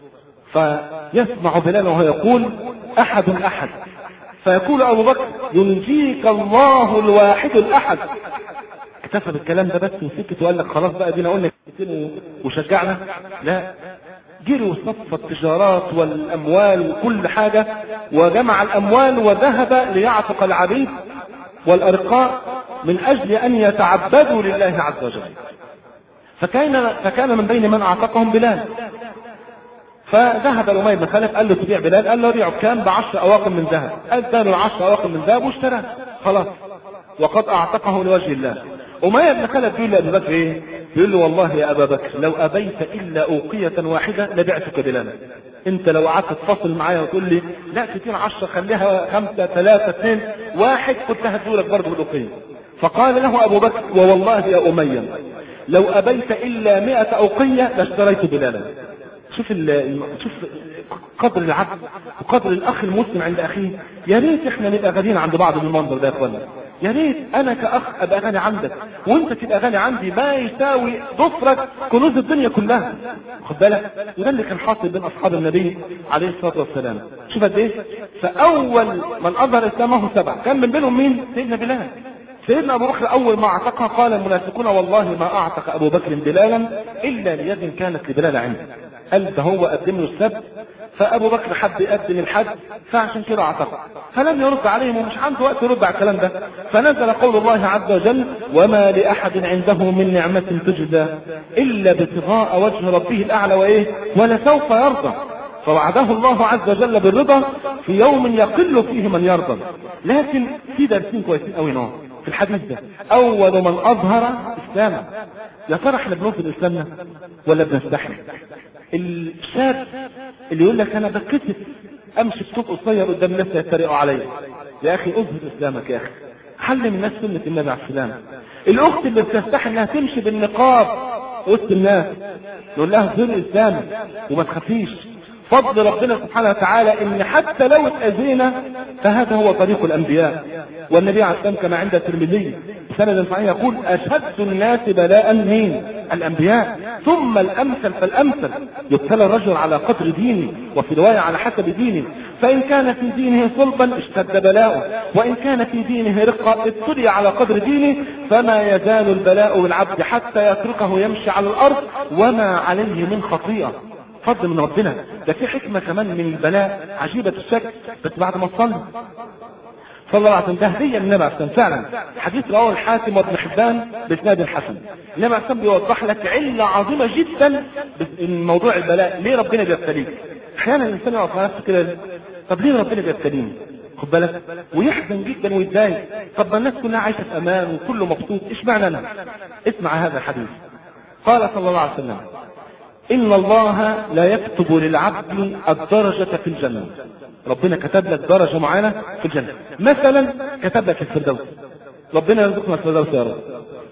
فيسمع بلال وهو يقول احد احد فيقول ابو بكر ينجيك الله الواحد الاحد اكتفى بالكلام ده بس مسكت وقال لك خلاص بقى دينا قلنا كلمتين وشجعنا لا جري وصف التجارات والاموال وكل حاجة وجمع الاموال وذهب ليعتق العبيد والارقاء من اجل ان يتعبدوا لله عز وجل فكان فكان من بين من اعتقهم بلال فذهب الأمية بن خلف قال له تبيع بلال قال له بيعه بكام ب 10 أواقم من ذهب ادى له 10 أواقم من ذهب واشتراه خلاص وقد أعتقه لوجه الله أمية بن خلف بيقول لأبي بكر إيه؟ بيقول له والله يا أبا بكر لو أبيت إلا أوقية واحدة لبعتك بلالا أنت لو قعدت تفصل معايا وتقول لي لا كتير 10 خليها خمسة ثلاثة اثنين واحد كنت هدولك برضه بالأوقية فقال له أبو بكر ووالله يا أمية لو أبيت إلا مئة أوقية لاشتريت بلالا شوف شوف قدر العبد وقدر الاخ المسلم عند اخيه يا ريت احنا نبقى غاليين عند بعض بالمنظر ده يا اخوانا يا ريت انا كاخ ابقى غالي عندك وانت تبقى غالي عندي ما يساوي ضفرك كنوز الدنيا كلها خد بالك وده اللي كان حاصل بين اصحاب النبي عليه الصلاه والسلام شوف قد ايه فاول من اظهر اسلامه سبع كان من بينهم مين سيدنا بلال سيدنا ابو بكر اول ما اعتقها قال المنافقون والله ما اعتق ابو بكر بلالا الا ليد كانت لبلال عنده قال ده هو قدم له السبت فابو بكر حب يقدم الحد فعشان كده اعتقد فلم يرد عليهم ومش عنده وقت يرد على الكلام ده فنزل قول الله عز وجل وما لاحد عنده من نعمه تجزى الا ابتغاء وجه ربه الاعلى وايه ولسوف يرضى فوعده الله عز وجل بالرضا في يوم يقل فيه من يرضى لكن في درسين كويسين قوي نوع في الحديث ده اول من اظهر اسلاما يا ترى احنا بنوصل اسلامنا ولا بنستحي الشاب اللي يقول لك انا بتكسف امشي بسوق قصير قدام الناس يتريقوا عليا يا اخي اظهر اسلامك يا اخي علم الناس سنة النبي عليه السلام الاخت اللي بتستحي انها تمشي بالنقاب وسط الناس نقول لها اظهري اسلامك وما تخافيش فضل ربنا سبحانه وتعالى ان حتى لو اتأذينا فهذا هو طريق الانبياء والنبي عليه السلام كما عند الترمذي سند صحيح يقول اشد الناس بلاء مين الانبياء ثم الامثل فالامثل يبتلى الرجل على قدر دينه وفي رواية على حسب دينه فان كان في دينه صلبا اشتد بلاؤه وان كان في دينه رقة ابتلي على قدر دينه فما يزال البلاء بالعبد حتى يتركه يمشي على الارض وما عليه من خطيئة فضل من ربنا ده في حكمة كمان من البلاء عجيبة الشكل بس بعد ما تصلي صلى الله عليه وسلم ده هدية من النبي عليه السلام فعلا حديث رواه الحاكم وابن حبان باسناد حسن النبي عليه السلام بيوضح لك علة عظيمة جدا من موضوع البلاء ليه ربنا بيبتليك احيانا الانسان يقف على نفسه كده طب ليه ربنا بيبتليني خد بالك ويحزن جدا ويتضايق طب ما الناس كلها عايشه في امان وكله مبسوط ايش معنى انا اسمع هذا الحديث قال صلى الله عليه وسلم ان الله لا يكتب للعبد الدرجة في الجنة ربنا كتب لك درجة معينة في الجنة مثلا كتب لك الفردوس ربنا يرزقنا الفردوس يا رب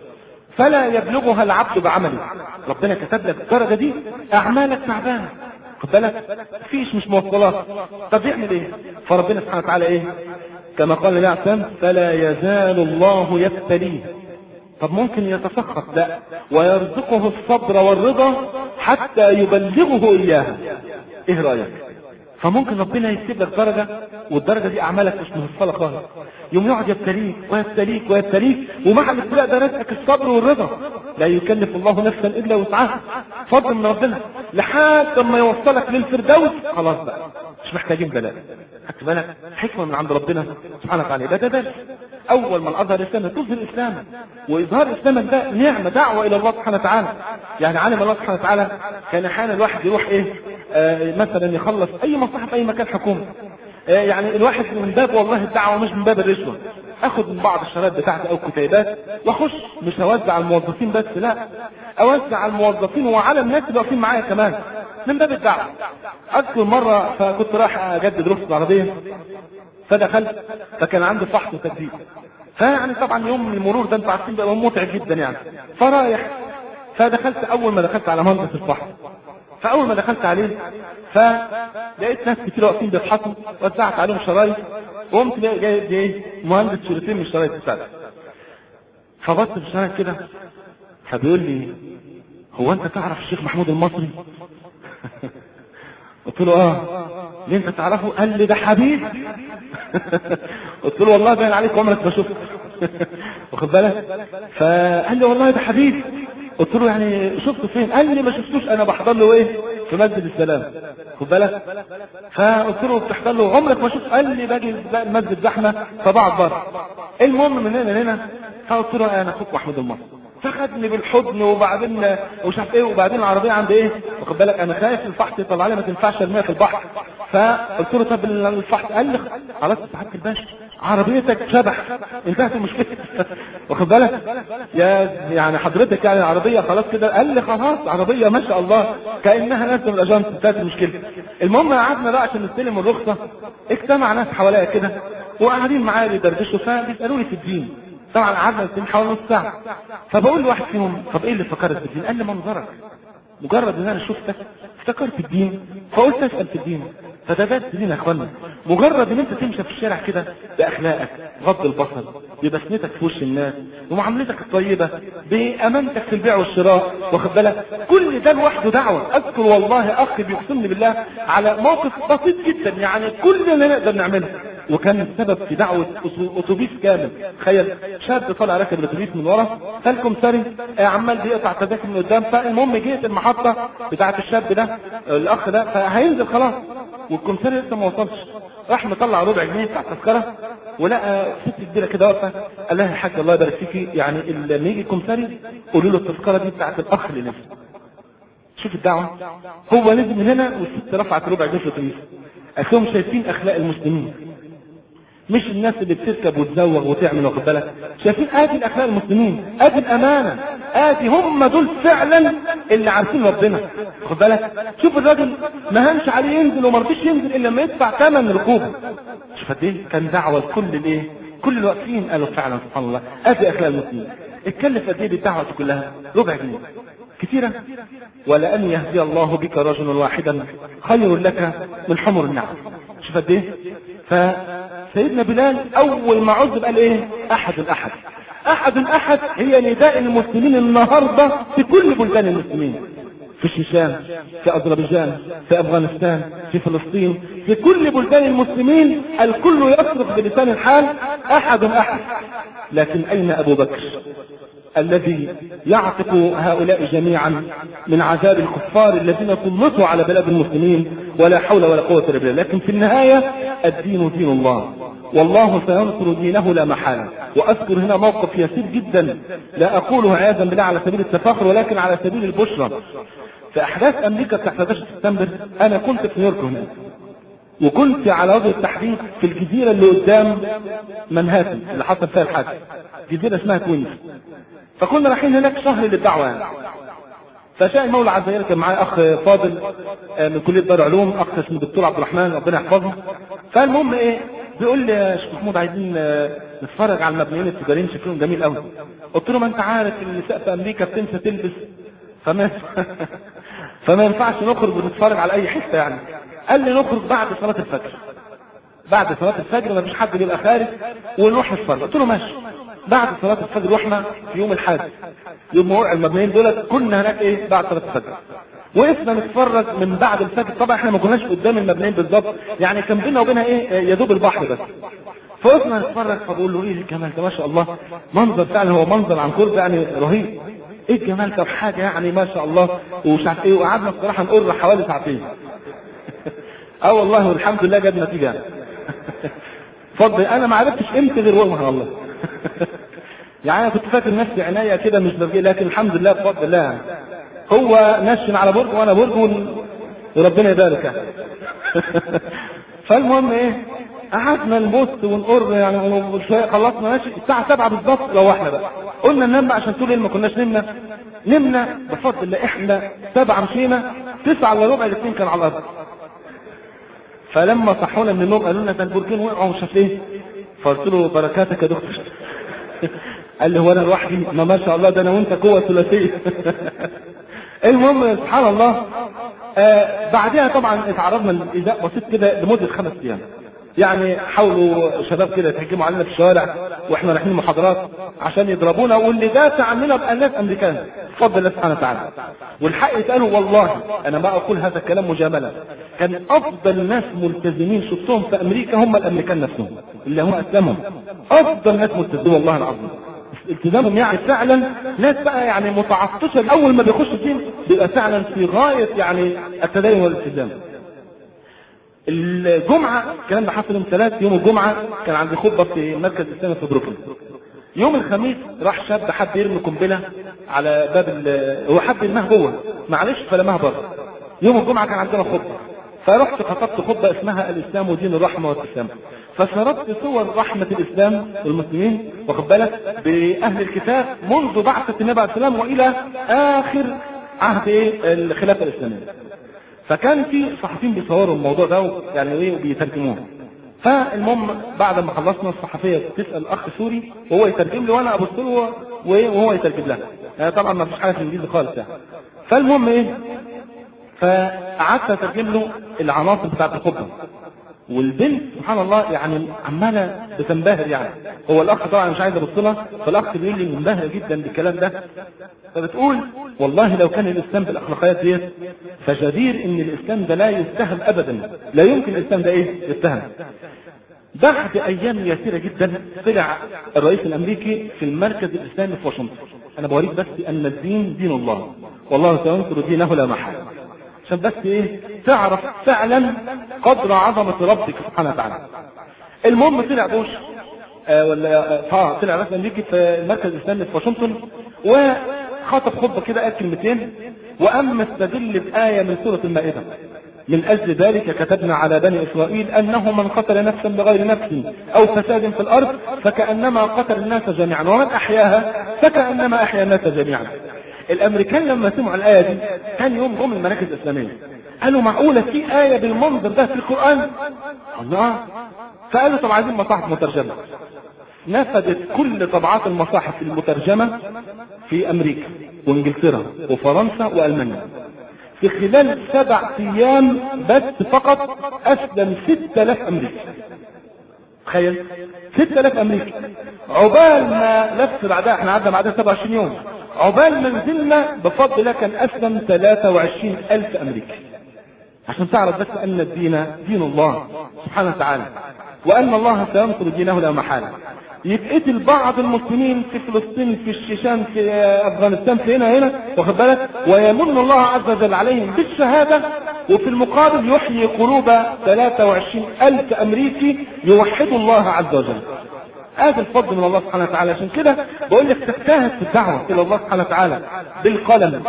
فلا يبلغها العبد بعمله ربنا كتب لك الدرجة دي اعمالك تعبانة خد بالك فيش مش موصلات طب يعمل ايه فربنا سبحانه وتعالى ايه كما قال النبي عليه الصلاه فلا يزال الله يبتليه طب ممكن يتسخط لا ويرزقه الصبر والرضا حتى يبلغه اياها ايه رايك فممكن ربنا يسيب لك درجة والدرجة دي اعمالك مش مفصلة خالص يوم يقعد يبتليك ويبتليك ويبتليك ومع الابتلاء ده رزقك الصبر والرضا لا يكلف الله نفسا الا وسعها فضل من ربنا لحد ما يوصلك للفردوس خلاص بقى مش محتاجين بلاء خدت بالك حكمه من عند ربنا سبحانه وتعالى ده درس اول من اظهر الاسلام تظهر الاسلام واظهار اسلامك ده نعمه دعوه الى الله سبحانه وتعالى يعني علم الله سبحانه وتعالى كان احيانا الواحد يروح ايه آه مثلا يخلص اي مصلحه في اي مكان حكومي آه يعني الواحد من باب والله الدعوه مش من باب الرشوه اخد من بعض الشرايط بتاعتي او كتيبات واخش مش هوزع على الموظفين بس لا اوزع على الموظفين وعلى الناس اللي واقفين معايا كمان من باب الدعوه اذكر مره فكنت رايح اجدد رخصه العربيه فدخلت فكان عندي فحص وتجديد فيعني طبعا يوم المرور ده انتوا عارفين بقى متعب جدا يعني فرايح فدخلت اول ما دخلت على مهندس الفحص فاول ما دخلت عليه فلقيت ناس كتير واقفين بيفحصوا وزعت عليهم شرايط وقمت جايب ايه مهندس شريطين من الشرايط بتاعتي فبص في الشرايط كده فبيقول لي هو انت تعرف الشيخ محمود المصري قلت له اه ليه انت تعرفه قال لي ده حبيب قلت له والله باين عليك عمرك ما شفته واخد بالك فقال لي والله ده حبيب قلت له يعني شفته فين قال لي ما شفتوش انا بحضر له ايه في مسجد السلام خد بالك فقلت له بتحضر له عمرك ما شفت قال لي باجي المسجد زحمه فبقعد بره المهم من هنا لهنا فقلت له انا اخوك محمود المصري فخدني بالحضن وبعدين ومش عارف ايه وبعدين العربيه عند ايه واخد بالك انا خايف الفحص يطلع لي ما تنفعش ارميها في البحر فقلت له طب الفحص قال لي خلاص سعاده الباشا عربيتك شبح انتهت المشكله واخد بالك يا يعني حضرتك يعني العربيه خلاص كده قال لي خلاص عربيه ما شاء الله كانها ناس من الاجانس انتهت المشكله المهم قعدنا بقى عشان نستلم الرخصه اجتمع ناس حواليا كده وقاعدين معايا بيدردشوا فبيسالوني في الدين طبعا قعدنا نستلم حوالي نص ساعه فبقول لواحد فيهم طب ايه اللي فكرت في الدين قال لي منظرك مجرد ان انا شفتك افتكرت الدين فقلت اسال في الدين فده ده الدين يا اخوانا مجرد ان انت تمشي في الشارع كده باخلاقك غض البصر ببسمتك في وش الناس ومعاملتك الطيبه بامانتك في البيع والشراء واخد بالك كل ده لوحده دعوه اذكر والله اخي بيقسمني بالله على موقف بسيط جدا يعني كل اللي نقدر نعمله وكان السبب في دعوة اتوبيس كامل تخيل شاب طالع راكب الاتوبيس من ورا فالكم سري عمال بيقطع تذاكر من قدام فالمهم جيت المحطة بتاعة الشاب ده الاخ ده فهينزل خلاص والكمساري لسه ما وصلش راح مطلع ربع جنيه بتاع التذكرة ولقى ست كبيرة كده واقفة قال لها يا حاج الله يبارك فيكي يعني لما يجي الكمساري قولوا له التذكرة دي بتاعت الاخ اللي نزل شوف الدعوة هو نزل من هنا والست رفعت ربع جنيه في الاتوبيس قالت لهم شايفين اخلاق المسلمين مش الناس اللي بتركب وتزوغ وتعمل واخد بالك شايفين ادي الاخلاق المسلمين ادي الامانه ادي هم دول فعلا اللي عارفين ربنا واخد بالك شوف الراجل ما هنش عليه ينزل وما رضيش ينزل الا لما يدفع ثمن ركوبه شوف قد ايه كان دعوه لكل الايه كل الواقفين قالوا فعلا سبحان الله ادي اخلاق المسلمين اتكلف قد ايه بالدعوه كلها ربع جنيه كثيرة ولأن يهدي الله بك رجلا واحدا خير لك من حمر النعم شوف قد ايه فسيدنا بلال اول ما عذب قال ايه احد احد احد احد هي نداء المسلمين النهارده في كل بلدان المسلمين في الشيشان في اذربيجان في افغانستان في فلسطين في كل بلدان المسلمين الكل يصرخ بلسان الحال احد احد لكن اين ابو بكر الذي يعتق هؤلاء جميعا من عذاب الكفار الذين سلطوا على بلاد المسلمين ولا حول ولا قوة الا بالله لكن في النهاية الدين دين الله والله سينصر دينه لا محالة واذكر هنا موقف يسير جدا لا اقوله عياذا بالله على سبيل التفاخر ولكن على سبيل البشرى في احداث امريكا بتاع 11 سبتمبر انا كنت في نيويورك هناك وكنت على وجه التحديد في الجزيرة اللي قدام منهاتن اللي حصل فيها الحادث جزيرة اسمها كوينز فكنا رايحين هناك شهر للدعوة يعني فشاء المولى عز وجل كان معايا اخ فاضل من كليه دار علوم اخ اسمه الدكتور عبد الرحمن ربنا يحفظه فالمهم ايه بيقول لي يا شيخ محمود عايزين نتفرج على المبنيين التجاريين شكلهم جميل قوي قلت له ما انت عارف النساء في امريكا بتنسى تلبس فما فما ينفعش نخرج ونتفرج على اي حته يعني قال لي نخرج بعد صلاه الفجر بعد صلاه الفجر ما فيش حد بيبقى خارج ونروح نتفرج قلت له ماشي بعد صلاة الفجر واحنا في يوم الحادث يوم وقع المبنيين دولت كنا هناك ايه بعد صلاة الفجر وقفنا نتفرج من بعد الفجر طبعا احنا ما كناش قدام المبنيين بالظبط يعني كان بينا وبينها ايه يا دوب البحر بس فوقفنا نتفرج فبقول له ايه الجمال ده ما شاء الله منظر فعلا هو منظر عن قرب يعني رهيب ايه الجمال ده حاجه يعني ما شاء الله ومش عارف ايه وقعدنا الصراحه نقر حوالي ساعتين اه والله والحمد لله جاب نتيجه اتفضل انا ما عرفتش امتى غير والله يعني انا كنت فاكر نفسي عناية كده مش برجي لكن الحمد لله بفضل الله يعني. هو نشن على برج وانا برج وربنا يبارك يعني. فالمهم ايه قعدنا نبص ونقر يعني شويه خلصنا ماشي الساعه 7 بالظبط روحنا بقى قلنا ننام بقى عشان طول ما كناش نمنا نمنا بفضل الله احنا سبعه مشينا تسعه الا ربع الاثنين كان على الارض فلما صحونا من النوم قالوا لنا ده البرجين وقعوا مش عارف ايه فقلت له بركاتك يا دكتور قال لي هو انا لوحدي ما ما شاء الله ده انا وانت قوه ثلاثيه المهم سبحان الله آه بعدها طبعا اتعرضنا لايذاء بسيط كده لمده خمس ايام يعني حاولوا شباب كده يتهجموا علينا في الشوارع واحنا رايحين محاضرات عشان يضربونا واللي دافع عننا بقى الناس امريكان بفضل الله سبحانه وتعالى والحق يتقالوا والله انا ما اقول هذا الكلام مجامله كان افضل ناس ملتزمين شفتهم في امريكا هم الامريكان نفسهم اللي هم اسلمهم افضل ناس ملتزمين والله العظيم التزامهم يعني فعلا ناس بقى يعني متعطشه اول ما بيخش الدين بيبقى فعلا في غايه يعني التدين والالتزام الجمعة الكلام ده حصل يوم ثلاث يوم الجمعة كان عندي خطبة في مركز الإسلامي في بروكلين يوم الخميس راح شاب حب يرمي قنبلة على باب هو حب يرميها جوه معلش فرماها بره يوم الجمعة كان عندنا خطبة فرحت خطبت خطبة اسمها الإسلام ودين الرحمة والابتسام فسردت صور رحمة الإسلام والمسلمين واخد بالك بأهل الكتاب منذ بعثة النبي عليه السلام وإلى آخر عهد إيه الخلافة الإسلامية فكان في صحفيين بيصوروا الموضوع ده يعني ايه وبيترجموه فالمهم بعد ما خلصنا الصحفيه تسال اخ سوري وهو يترجم لي وانا ابص له وهو يترجم لها يعني طبعا ما فيش حاجه في الانجليزي خالص يعني فالمهم ايه فقعدت اترجم له العناصر بتاعت الخطبه والبنت سبحان الله يعني عماله بتنبهر يعني هو الاخ طبعا مش عايز ابص لها فالاخ بيقول لي منبهر جدا بالكلام ده فبتقول والله لو كان الاسلام بالاخلاقيات ديت فجدير ان الاسلام ده لا يتهم ابدا لا يمكن الاسلام ده ايه يتهم بعد ايام يسيره جدا طلع الرئيس الامريكي في المركز الاسلامي في واشنطن انا بوريك بس ان الدين دين الله والله سينصر دينه لا محاله عشان بس ايه تعرف فعلا قدر عظمة ربك سبحانه وتعالى المهم طلع بوش آه ولا اه طلع رئيس امريكي في المركز الاسلامي في واشنطن وخطب خطبه كده قال كلمتين واما استدل بايه من سوره المائده من اجل ذلك كتبنا على بني اسرائيل انه من قتل نفسا بغير نفس او فساد في الارض فكانما قتل الناس جميعا ومن احياها فكانما احيا الناس جميعا الامريكان لما سمعوا الايه دي كان يوم جم المراكز الاسلاميه قالوا معقوله في ايه بالمنظر ده في القران الله فقالوا طب عايزين مصلحه مترجمه نفذت كل طبعات المصاحف المترجمة في أمريكا وإنجلترا وفرنسا وألمانيا في خلال سبع أيام بس فقط أسلم 6000 أمريكي تخيل 6000 أمريكي عقبال ما لف بعدها احنا عدنا بعدها 27 يوم عقبال ما نزلنا بفضل الله كان أسلم 23000 أمريكي عشان تعرف بس أن الدين دين الله سبحانه وتعالى وأن الله سينصر دينه لا محالة يتقتل بعض المسلمين في فلسطين في الشيشان في افغانستان في هنا هنا واخد بالك ويمن الله عز وجل عليهم بالشهاده وفي المقابل يحيي قلوب 23 الف امريكي يوحدوا الله عز وجل هذا الفضل من الله سبحانه وتعالى عشان كده بقول لك تجتهد في الدعوه الى الله سبحانه وتعالى بالقلم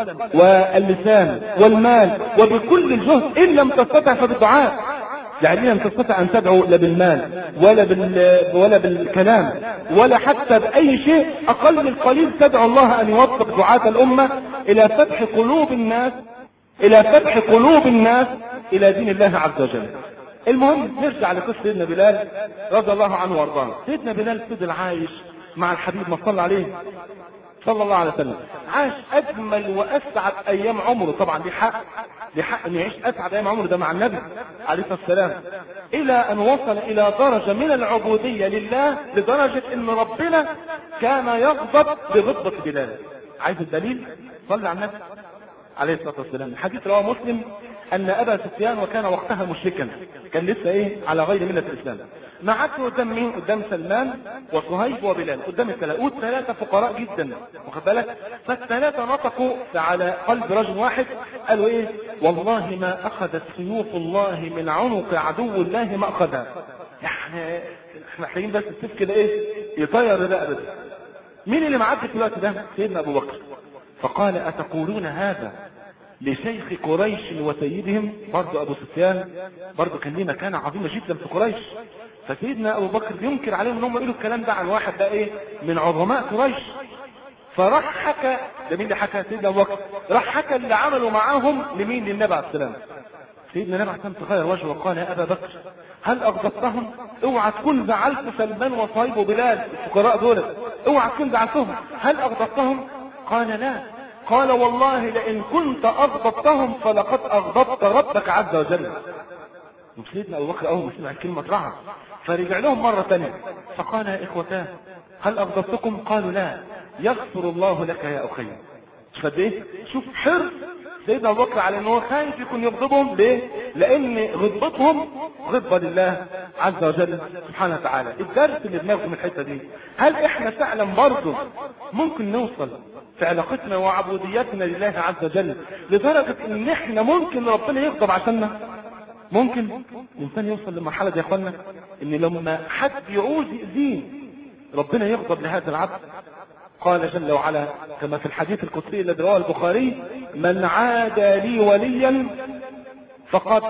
واللسان والمال وبكل الجهد ان لم تستطع فبالدعاء يعني لم تستطع ان تدعو لا بالمال ولا بال ولا بالكلام ولا حتى باي شيء اقل من القليل تدعو الله ان يوفق دعاة الامه الى فتح قلوب الناس الى فتح قلوب الناس الى دين الله عز وجل المهم نرجع لقصه سيدنا بلال رضي الله عنه وارضاه سيدنا بلال فضل عايش مع الحبيب ما صلى عليه صلى الله عليه وسلم عاش اجمل واسعد ايام عمره طبعا دي حق دي حق ان يعيش اسعد ايام عمره ده مع النبي عليه الصلاه والسلام الى ان وصل الى درجه من العبوديه لله لدرجه ان ربنا كان يغضب بغضبه بلال عايز الدليل صلى على النبي عليه الصلاه والسلام الحديث رواه مسلم ان ابا سفيان وكان وقتها مشركا كان لسه ايه على غير مله الاسلام معته قدام مين قدام سلمان وصهيب وبلال قدام الثلاثه والثلاثه فقراء جدا واخد بالك فالثلاثه نطقوا على قلب رجل واحد قالوا ايه والله ما اخذت سيوف الله من عنق عدو الله ما اخذها يعني احنا محتاجين بس السيف كده ايه يطير الرقبه مين اللي معدي في الوقت ده سيدنا ابو بكر فقال اتقولون هذا لشيخ قريش وسيدهم برضه ابو سفيان برضه كان ليه مكانه عظيمه جدا في قريش فسيدنا ابو بكر ينكر عليهم ان هم يقولوا الكلام ده عن واحد ده ايه من عظماء قريش فراح حكى ده مين اللي حكى سيدنا ابو بكر راح حكى اللي عملوا معاهم لمين للنبي عليه السلام سيدنا النبي عليه السلام تغير وجهه وقال يا ابا بكر هل اغضبتهم اوعى تكون زعلت سلمان وصهيب وبلال الفقراء دول اوعى تكون زعلتهم هل اغضبتهم قال لا قال والله لئن كنت اغضبتهم فلقد اغضبت ربك عز وجل سيدنا ابو بكر اول ما سمع الكلمه اترعب فرجع لهم مره ثانيه فقال يا اخوتاه هل اغضبتكم قالوا لا يغفر الله لك يا اخي شوف قد ايه شوف حرص سيدنا ابو بكر على ان هو خايف يكون يغضبهم ليه لان غضبتهم غضبه لله عز وجل سبحانه وتعالى الدرس اللي بناخده من الحته دي هل احنا فعلا برضه ممكن نوصل في علاقتنا وعبوديتنا لله عز وجل لدرجه ان احنا ممكن ربنا يغضب عشاننا ممكن الانسان يوصل لمرحله دي يا اخوانا ان لما حد يعوز يأذيه ربنا يغضب لهذا العبد قال جل وعلا كما في الحديث القدسي الذي رواه البخاري من عادى لي وليا فقد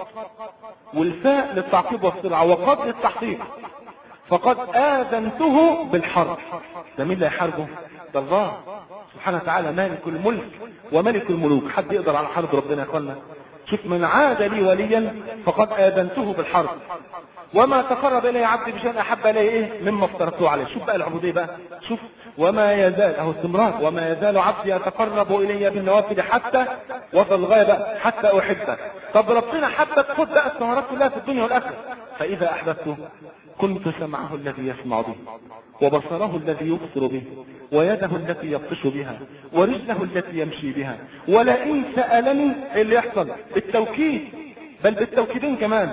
والفاء للتعقيب والسرعه وقد للتحقيق فقد آذنته بالحرب ده مين اللي هيحاربه؟ ده الله سبحانه وتعالى مالك الملك وملك الملوك حد يقدر على حرب ربنا يا اخوانا شوف من عاد لي وليا فقد آذنته بالحرب وما تقرب الي عبدي بشيء احب الي ايه مما افترضته عليه شوف بقى العبوديه بقى شوف وما يزال اهو استمرار وما يزال عبدي يتقرب الي بالنوافل حتى وصل الغايه بقى حتى احبه طب ربنا حبك خد بقى الثمرات كلها في الدنيا والاخره فاذا احببته كنت سمعه الذي يسمع به وبصره الذي يبصر به ويده التي يبطش بها ورجله التي يمشي بها ولئن سألني إيه اللي يحصل بالتوكيد بل بالتوكيدين كمان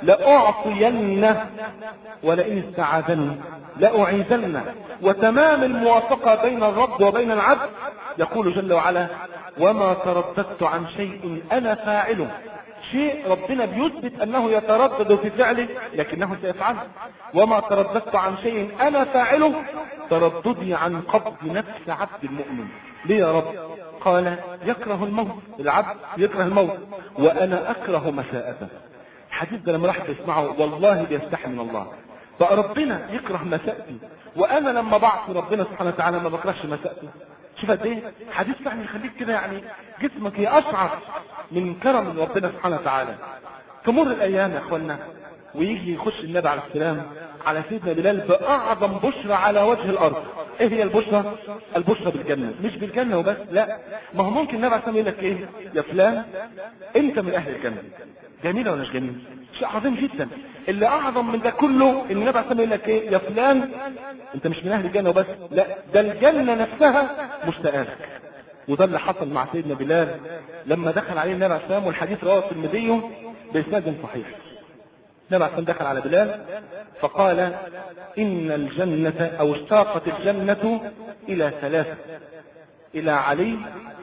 لأعطينه ولئن استعاذني لأعيذنه وتمام الموافقة بين الرب وبين العبد يقول جل وعلا وما ترددت عن شيء أنا فاعله شيء ربنا بيثبت انه يتردد في فعله لكنه سيفعله وما ترددت عن شيء انا فاعله ترددي عن قبض نفس عبد المؤمن ليه يا رب قال يكره الموت العبد يكره الموت وانا اكره مساءته الحديث ده لما راح تسمعه والله بيستحي من الله بقى ربنا يكره مساءتي وانا لما بعصي ربنا سبحانه وتعالى ما بكرهش مساءتي شوف قد ايه حديث يعني يخليك كده يعني جسمك يقشعر من كرم ربنا سبحانه وتعالى تمر الايام يا اخوانا ويجي يخش النبي عليه السلام على سيدنا بلال باعظم بشرى على وجه الارض ايه هي البشرى البشرى بالجنه مش بالجنه وبس لا ما هو ممكن النبي عليه الصلاه يقول لك ايه يا فلان انت من اهل الجنه جميله ولا مش جميله شيء عظيم جدا اللي اعظم من ده كله ان النبي عليه الصلاه يقول لك ايه يا فلان انت مش من اهل الجنه وبس لا ده الجنه نفسها مشتاقه لك وده اللي حصل مع سيدنا بلال لما دخل عليه النبي عليه السلام والحديث رواه الترمذي باسناد صحيح النبي عليه دخل على بلال فقال ان الجنة او اشتاقت الجنة الى ثلاثة الى علي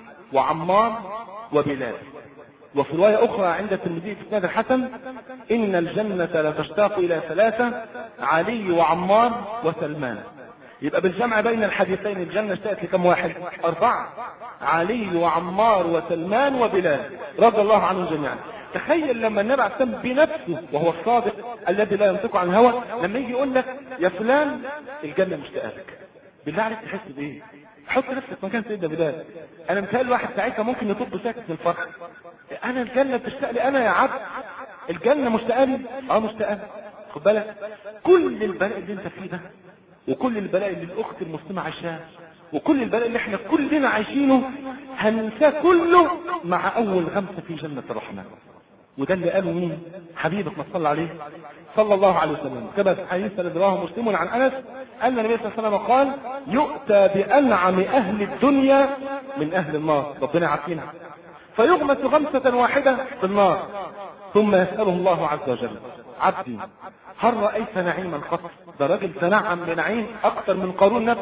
وعمار وبلال وفي رواية أخرى عند الترمذي في اسناد الحسن إن الجنة لتشتاق إلى ثلاثة علي وعمار وسلمان يبقى بالجمع بين الحديثين الجنة اشتاقت لكم واحد أربعة علي وعمار وسلمان وبلال رضي الله عنهم جميعا تخيل لما النبي عليه السلام بنفسه وهو الصادق الذي لا ينطق عن الهوى لما يجي يقول لك يا فلان الجنة مشتاقة لك بالله عليك تحس بايه حط نفسك مكان سيدنا بلال انا مثال واحد ساعتها ممكن يطب ساكت من الفرح انا الجنة بتشتاق لي انا يا عبد الجنة مشتاقة لي اه مشتاقة لي. خد بالك كل البلاء اللي انت فيه ده وكل البلاء اللي الاخت المسلمة عايشاه وكل البلاء اللي احنا كلنا عايشينه هننساه كله مع اول غمسة في جنة الرحمن وده اللي قاله مين حبيبك ما صلى عليه صلى الله عليه وسلم كما في الحديث الذي رواه مسلم عن انس ان النبي صلى الله عليه وسلم قال يؤتى بانعم اهل الدنيا من اهل النار ربنا يعافينا فيغمس غمسة واحدة في النار ثم يسأله الله عز وجل عبدي هل رأيت نعيما قط ده راجل تنعم بنعيم أكثر من قارون نفسه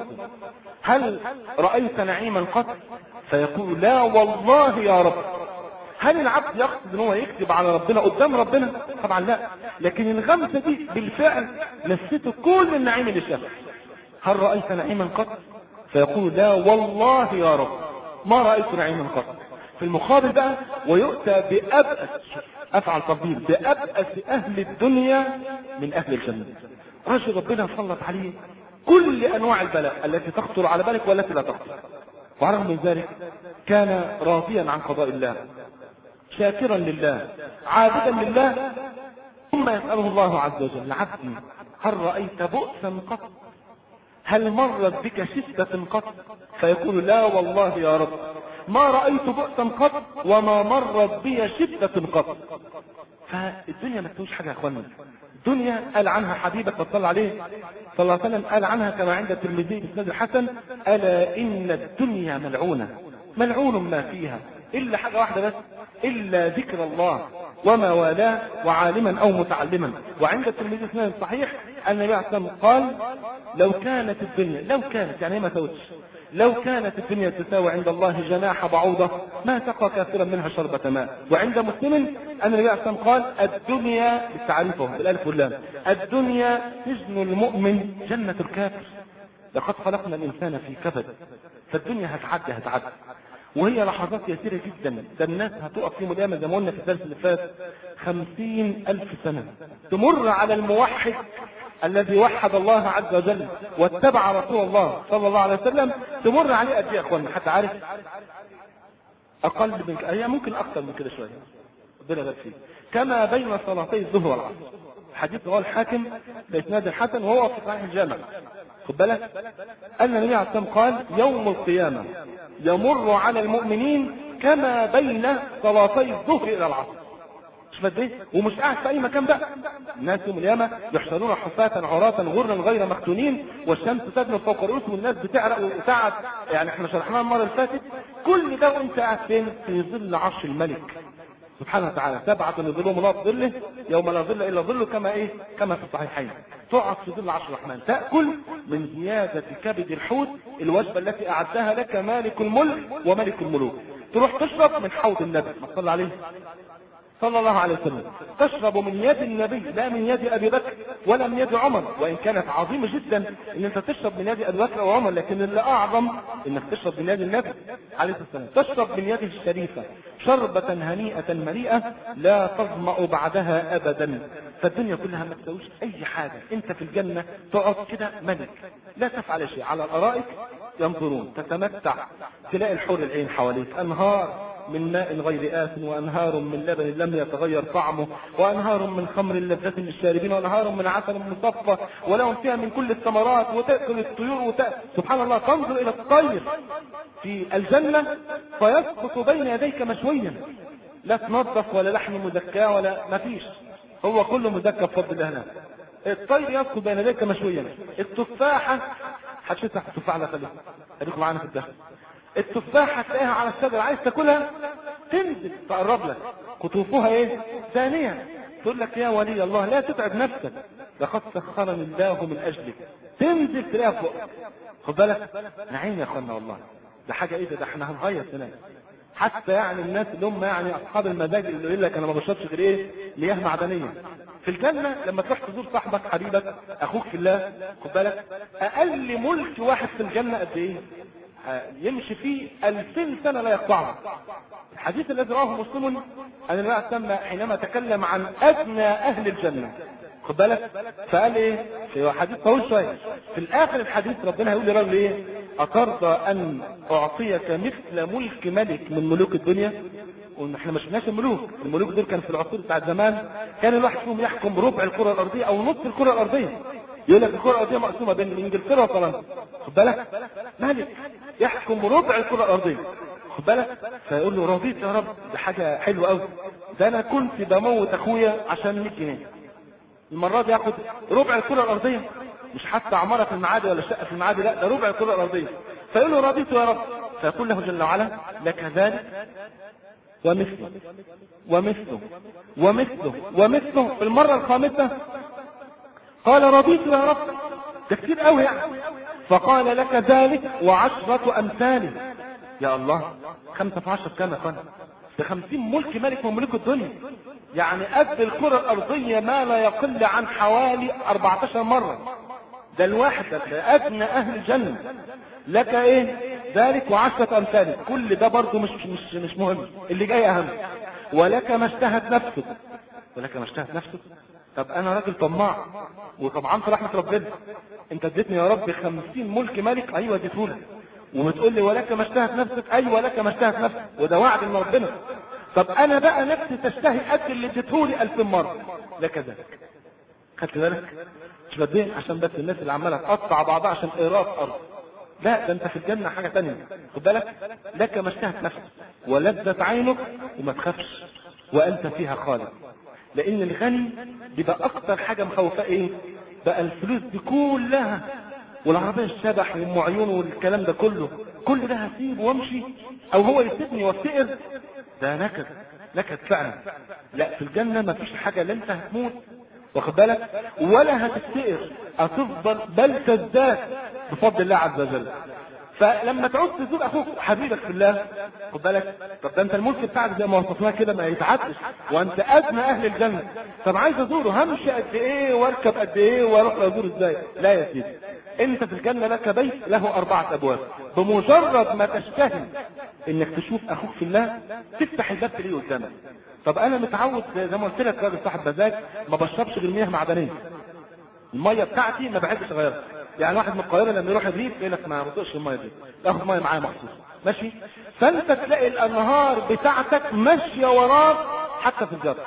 هل رأيت نعيما قط فيقول لا والله يا رب هل العبد يقصد ان هو يكذب على ربنا قدام ربنا طبعا لا لكن الغمسة دي بالفعل نسيته كل النعيم اللي شافه هل رأيت نعيما قط فيقول لا والله يا رب ما رأيت نعيما قط في المقابل بقى ويؤتى بأبأس أفعل تفضيل بأبأس أهل الدنيا من أهل الجنة رجل ربنا سلط عليه كل أنواع البلاء التي تخطر على بالك والتي لا تخطر وعلى من ذلك كان راضيا عن قضاء الله شاكرا لله عابدا لله ثم يسأله الله عز وجل عبدي هل رأيت بؤسا قط هل مرت بك شدة قط فيقول لا والله يا رب ما رأيت بؤسا قط وما مرت بي شدة قط فالدنيا ما تسويش حاجة يا اخوانا الدنيا قال عنها حبيبك صلى عليه صلى الله عليه وسلم قال عنها كما عند الترمذي بسند الحسن ألا إن الدنيا ملعونة ملعون ما فيها إلا حاجة واحدة بس إلا ذكر الله وما والاه وعالما أو متعلما وعند الترمذي بسند صحيح أن النبي عليه الصلاة قال لو كانت الدنيا لو كانت يعني ما توتش لو كانت الدنيا تساوي عند الله جناح بعوضة ما سقى كافرا منها شربة ماء وعند مسلم أن النبي عليه الصلاة قال الدنيا بالتعريفه بالألف واللام الدنيا سجن المؤمن جنة الكافر لقد خلقنا الإنسان في كبد فالدنيا هتعدي هتعدي وهي لحظات يسيرة جدا ده الناس هتقف يوم القيامة زي ما قلنا في الدرس اللي فات خمسين ألف سنة تمر على الموحد الذي وحد الله عز وجل واتبع رسول الله صلى الله عليه وسلم تمر عليه قد ايه يا اخوانا حتى عارف اقل من هي ممكن اكثر من كده شويه ربنا يبارك فيك كما بين صلاتي الظهر والعصر حديث رواه الحاكم باسناد الحسن وهو في صحيح الجامع خد بالك ان النبي عليه الصلاه قال يوم القيامه يمر على المؤمنين كما بين صلاتي الظهر الى العصر مش فاهم ايه ومش قاعد في اي مكان بقى الناس يوم القيامه يحشرون حفاة عراة غرا غير مختونين والشمس تدنو فوق رؤوسهم والناس بتعرق وتعب يعني احنا شرحناها المره اللي فاتت كل ده وانت قاعد فين في ظل عرش الملك سبحانه وتعالى سبعة يظلهم الله في ظله يوم لا ظل الا ظله كما ايه كما في الصحيحين تقعد في ظل عرش الرحمن تاكل من زياده كبد الحوت الوجبه التي اعدها لك مالك الملك وملك الملوك تروح تشرب من حوض النبي ما صلى عليه صلى الله عليه وسلم تشرب من يد النبي لا من يد ابي بكر ولا من يد عمر وان كانت عظيمه جدا ان انت تشرب من يد ابي بكر وعمر لكن اللي اعظم انك تشرب من يد النبي عليه الصلاه والسلام تشرب من يده الشريفه شربه هنيئه مليئه لا تظما بعدها ابدا فالدنيا كلها ما تسويش اي حاجه انت في الجنه تقعد كده ملك لا تفعل شيء على الارائك ينظرون تتمتع تلاقي الحور العين حواليك انهار من ماء غير آس وأنهار من لبن لم يتغير طعمه وأنهار من خمر لذة للشاربين وأنهار من عسل مصفى ولهم فيها من كل الثمرات وتأكل الطيور وتأكل سبحان الله تنظر إلى الطير في الجنة فيسقط بين يديك مشويا لا تنظف ولا لحم مزكاه ولا ما فيش هو كله مزكى بفضل الله هناك الطير يسقط بين يديك مشويا التفاحة هتفتح التفاحة ده خليك خليكم معانا في الداخل التفاحة تلاقيها على الشجرة عايز تاكلها تنزل تقرب لك قطوفها ايه ثانية تقول لك يا ولي الله لا تتعب نفسك لقد سخرني الله من اجلك تنزل تلاقيها فوق خد بالك نعيم يا اخوانا والله ده حاجة ايه ده, ده احنا هنغير هناك حتى يعني الناس اللي هم يعني اصحاب المزاج اللي يقول لك انا ما بشربش غير ايه مياه معدنيه في الجنه لما تروح تزور صاحبك حبيبك اخوك في الله خد بالك اقل ملك واحد في الجنه قد ايه يمشي فيه ألفين سنة لا يقطعه الحديث الذي رواه مسلم أن النبي تم حينما تكلم عن أدنى أهل الجنة خد بالك فقال ايه في حديث طويل شويه في الاخر الحديث ربنا هيقول للراجل ايه اترضى ان اعطيك مثل ملك ملك من ملوك الدنيا احنا ما شفناش الملوك الملوك دول كان في العصور بتاع زمان كان الواحد فيهم يحكم ربع الكره الارضيه او نص الكره الارضيه يقول لك الكره الارضيه مقسومه بين انجلترا وفرنسا خد بالك ملك يحكم ربع الكره الارضيه خد بالك فيقول له رضيت يا رب دي حاجه حلوه قوي ده انا كنت بموت اخويا عشان 100 جنيه المرة دي ياخد ربع الكرة الأرضية مش حتى عمارة في المعادي ولا شقة في المعادي لا ده ربع الكرة الأرضية فيقول له رضيت يا رب فيقول له جل وعلا لك ذلك ومثله ومثله ومثله ومثله في المرة الخامسة قال رضيت يا رب ده كتير قوي يعني فقال لك ذلك وعشرة أمثاله يا الله خمسة في عشرة كام يا فندم ده خمسين ملك ملك من ملوك الدنيا يعني قد الكرة الأرضية ما لا يقل عن حوالي 14 مرة ده الواحد ده أدنى أهل الجنة لك إيه ذلك وعشرة أمثال كل ده برضه مش مش مش مهم اللي جاي أهم ولك ما اشتهت نفسك ولك ما اشتهت نفسك طب أنا راجل طماع وطمعان في رحمة ربنا أنت اديتني يا رب 50 ملك ملك أيوه اديتهولك وبتقول لي ولك ما اشتهت نفسك ايوه لك ما اشتهت نفسك وده وعد من ربنا طب انا بقى نفسي تشتهي قد اللي اديتهولي 2000 مره لك ذلك خدت بالك مش بدين عشان بس الناس اللي عماله تقطع بعضها عشان ايراد ارض لا ده انت في الجنه حاجه ثانيه خد بالك لك ما اشتهت نفسك ولذت عينك وما تخافش وانت فيها خالد لان الغني بيبقى اكتر حاجه مخوفاه ايه بقى الفلوس دي كلها والعربية الشبح وام عيون والكلام ده كله كل ده هسيبه وامشي او هو يسيبني وافتقر ده نكد نكد فعلا لا في الجنة ما فيش حاجة لا انت هتموت واخد بالك ولا هتفتقر هتفضل بل تزداد بفضل الله عز وجل فلما تعود تزور اخوك حبيبك في الله خد بالك طب ده انت الملك بتاعك زي ما وصفناه كده ما يتعدش وانت ادنى اهل الجنه طب عايز ازوره همشي قد ايه واركب قد ايه واروح ازوره ازاي لا يا سيدي انت في الجنه لك بيت له اربعه ابواب بمجرد ما تشتهي انك تشوف اخوك في الله تفتح الباب تلاقيه قدامك طب انا متعود زي ما قلت لك راجل صاحب مزاج ما بشربش غير مياه معدنيه الميه بتاعتي ما بحبش اغيرها يعني واحد من القاهره لما يروح الريف يقول لك ما بطقش الميه دي اخد ميه معايا مخصوص ماشي فانت تلاقي الانهار بتاعتك ماشيه وراك حتى في الجرس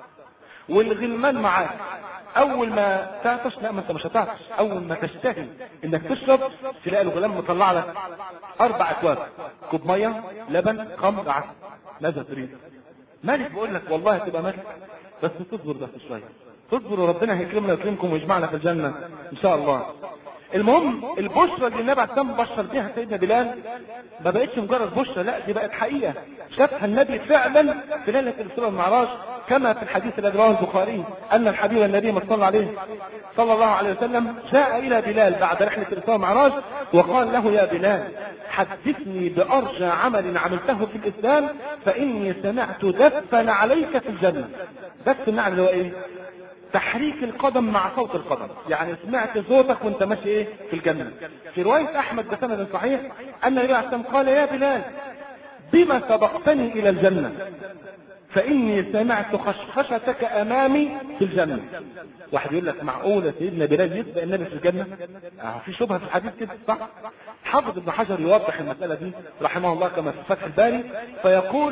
والغلمان معاك اول ما تعطش لا ما انت مش هتعطش اول ما تشتهي انك تشرب تلاقي الغلام مطلع لك اربع اكواب كوب ميه لبن خمر عسل ماذا تريد مالك بقول لك والله هتبقى مالك بس تصبر بس شويه تصبروا ربنا هيكرمنا ويكرمكم ويجمعنا في الجنه ان شاء الله المهم البشرى اللي النبي عليه السلام بشر بيها سيدنا بلال ما بقتش مجرد بشرى لا دي بقت حقيقه شافها النبي فعلا في ليله الاسراء والمعراج كما في الحديث الذي رواه البخاري ان الحبيب النبي ما صلى عليه صلى الله عليه وسلم جاء الى بلال بعد رحله الاسراء والمعراج وقال له يا بلال حدثني بارجى عمل عملته في الاسلام فاني سمعت دفا عليك في الجنه دف المعنى اللي هو ايه تحريك القدم مع صوت القدم يعني سمعت صوتك وانت ماشي ايه في الجنة في رواية احمد بسند صحيح ان النبي عليه الصلاة قال يا بلال بما سبقتني الى الجنة فاني سمعت خشخشتك امامي في الجنه واحد يقول لك معقوله سيدنا بلال يسبق النبي في الجنه اه في شبهه في الحديث كده صح حافظ ابن حجر يوضح المساله دي رحمه الله كما في فتح الباري فيقول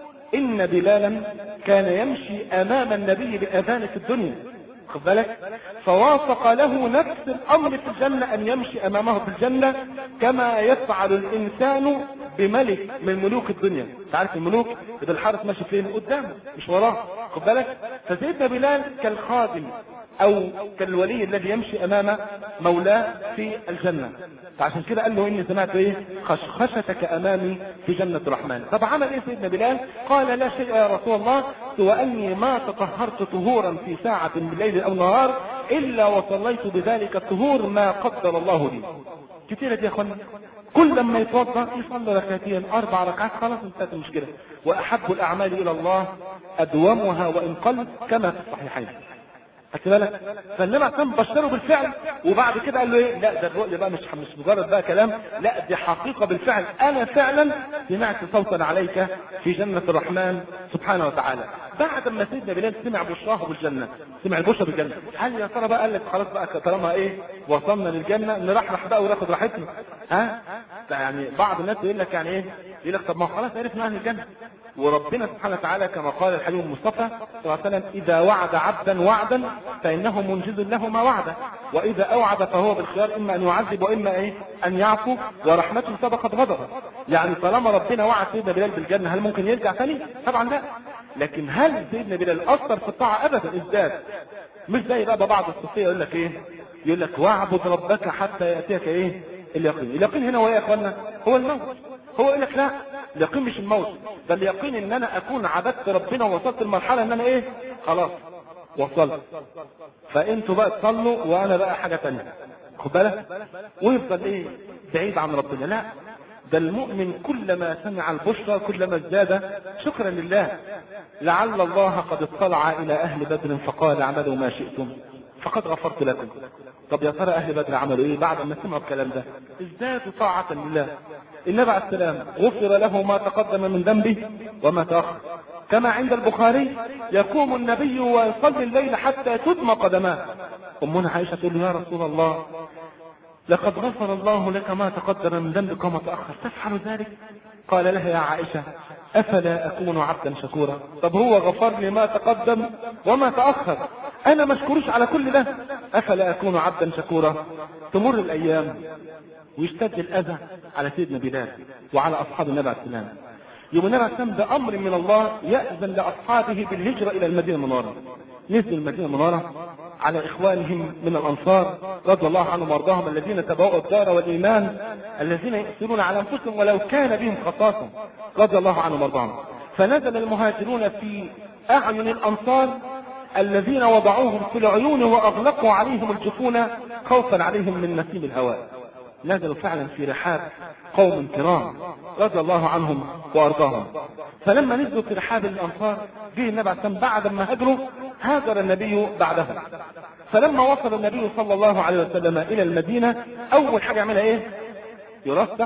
ان بلالا كان يمشي امام النبي باذان في الدنيا خد بالك فوافق له نفس الامر في الجنه ان يمشي امامه في الجنه كما يفعل الانسان بملك من ملوك الدنيا انت عارف الملوك اذا الحارس ماشي فين قدامه مش وراه خد بالك فسيدنا بلال كالخادم او كالولي الذي يمشي امام مولاه في الجنه فعشان كده قال له اني سمعت ايه خشخشتك امامي في جنه الرحمن طب عمل ايه سيدنا بلال قال لا شيء يا رسول الله سوى اني ما تطهرت طهورا في ساعه من الليل او نهار الا وصليت بذلك الطهور ما قدر الله لي كتيرة دي يا اخوانا كل لما يتوضا يصلي ركعتين اربع ركعات خلاص انتهت المشكله واحب الاعمال الى الله ادومها وان قل كما في الصحيحين خدت بالك فالنبي عليه بشره بالفعل وبعد كده قال له ايه لا ده الرؤيه بقى مش مش مجرد بقى كلام لا دي حقيقه بالفعل انا فعلا سمعت صوتا عليك في جنه الرحمن سبحانه وتعالى بعد ما سيدنا بلال سمع بشراه بالجنه سمع البشرى بالجنه هل يا ترى بقى قال لك خلاص بقى طالما ايه وصلنا للجنه نرحرح بقى وناخد راحتنا ها يعني بعض الناس يقول لك يعني ايه يقول لك طب ما خلاص عرفنا اهل الجنه وربنا سبحانه وتعالى كما قال الحبيب المصطفى صلى الله عليه وسلم اذا وعد عبدا وعدا فانه منجز له ما وعده واذا اوعد فهو بالخيار اما ان يعذب واما ايه ان يعفو ورحمته سبقت غضبه يعني طالما ربنا وعد سيدنا بلال بالجنه هل ممكن يرجع ثاني طبعا لا لكن هل سيدنا بلال اثر في الطاعه ابدا ازداد مش زي بقى بعض الصوفيه يقول لك ايه يقول لك واعبد ربك حتى ياتيك ايه اليقين اليقين هنا هو ايه يا اخوانا هو الموت هو يقول لك لا اليقين مش الموت بل اليقين ان انا اكون عبدت ربنا ووصلت المرحله ان انا ايه خلاص وصلت فانتوا بقى تصلوا وانا بقى حاجه ثانيه خد بالك ويفضل ايه بعيد عن ربنا لا ده المؤمن كلما سمع البشرى كلما ازداد شكرا لله لعل الله قد اطلع الى اهل بدر فقال اعملوا ما شئتم فقد غفرت لكم طب يا ترى اهل بدر عملوا ايه بعد ما سمعوا الكلام ده ازدادوا طاعة لله النبي عليه السلام غفر له ما تقدم من ذنبه وما تأخر كما عند البخاري يقوم النبي ويصلي الليل حتى تدمى قدماه امنا عائشة تقول يا رسول الله لقد غفر الله لك ما تقدم من ذنبك وما تأخر تفعل ذلك قال لها يا عائشة أفلا أكون عبدا شكورا طب هو غفر لي ما تقدم وما تأخر أنا مشكورش على كل ده أفلا أكون عبدا شكورا تمر الأيام ويشتد الأذى على سيدنا بلال وعلى أصحاب النبي عليه السلام يوم النبي عليه السلام بأمر من الله يأذن لأصحابه بالهجرة إلى المدينة المنورة نزل المدينة المنورة على إخوانهم من الأنصار رضي الله عنهم وارضاهم الذين تبوأوا الدار والإيمان الذين يؤثرون على أنفسهم ولو كان بهم خصاصة رضي الله عنهم وارضاهم فنزل المهاجرون في أعين الأنصار الذين وضعوهم في العيون وأغلقوا عليهم الجفون خوفا عليهم من نسيم الهواء نزلوا فعلا في رحاب قوم كرام رضي الله عنهم وارضاهم فلما نزلوا في رحاب الانصار جه النبي عليه السلام بعد ما هاجروا هاجر النبي بعدهم فلما وصل النبي صلى الله عليه وسلم الى المدينه اول حاجه يعملها ايه؟ يرسخ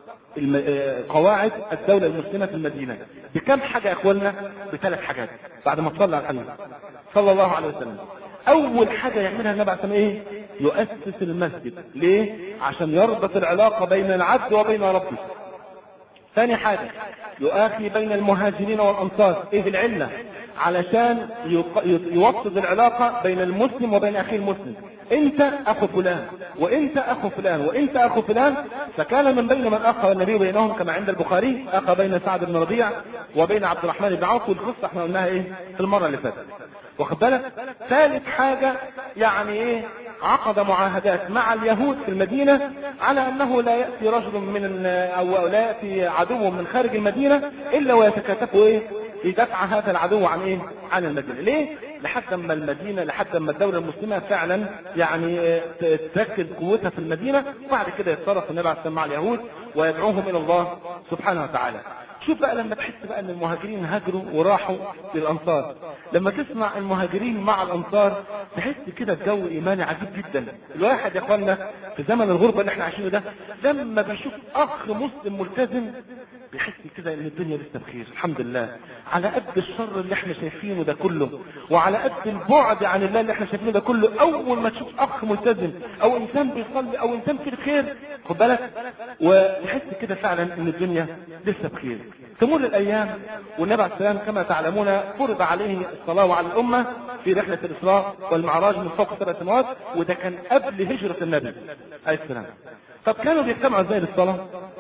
قواعد الدولة المسلمة في المدينة بكم حاجة يا اخوانا بثلاث حاجات بعد ما صلى على الحبيب صلى الله عليه وسلم اول حاجة يعملها النبي عليه ايه يؤسس المسجد ليه عشان يربط العلاقة بين العبد وبين ربه ثاني حاجة يؤاخي بين المهاجرين والأنصار إيه العلة علشان يوطد العلاقة بين المسلم وبين أخيه المسلم أنت أخو فلان وأنت أخو فلان وأنت أخو فلان فكان من بين من أخى النبي بينهم كما عند البخاري أخى بين سعد بن ربيع وبين عبد الرحمن بن عوف والقصة احنا قلناها إيه في المرة اللي فاتت واخد بالك ثالث حاجة يعني إيه عقد معاهدات مع اليهود في المدينة على أنه لا يأتي رجل من أو لا يأتي عدو من خارج المدينة إلا ويتكاتفوا إيه لدفع هذا العدو عن ايه؟ عن المدينه، ليه؟ لحد ما المدينه لحد ما الدوله المسلمه فعلا يعني تركز قوتها في المدينه وبعد كده يتصرف النبي عليه السلام مع اليهود ويدعوهم الى الله سبحانه وتعالى. شوف بقى لما تحس بقى ان المهاجرين هاجروا وراحوا للانصار لما تسمع المهاجرين مع الانصار تحس كده بجو ايماني عجيب جدا الواحد يا اخوانا في زمن الغربه اللي احنا عايشينه ده لما بيشوف اخ مسلم ملتزم بيحس كده ان الدنيا لسه بخير الحمد لله على قد الشر اللي احنا شايفينه ده كله وعلى قد البعد عن الله اللي احنا شايفينه ده كله اول ما تشوف اخ ملتزم او انسان بيصلي او انسان في الخير خد بالك وتحس كده فعلا ان الدنيا لسه بخير تمر الايام والنبي عليه السلام كما تعلمون فرض عليه الصلاه على الامه في رحله الاسراء والمعراج من فوق سبع سماوات وده كان قبل هجره النبي عليه السلام طب كانوا بيجتمعوا ازاي للصلاه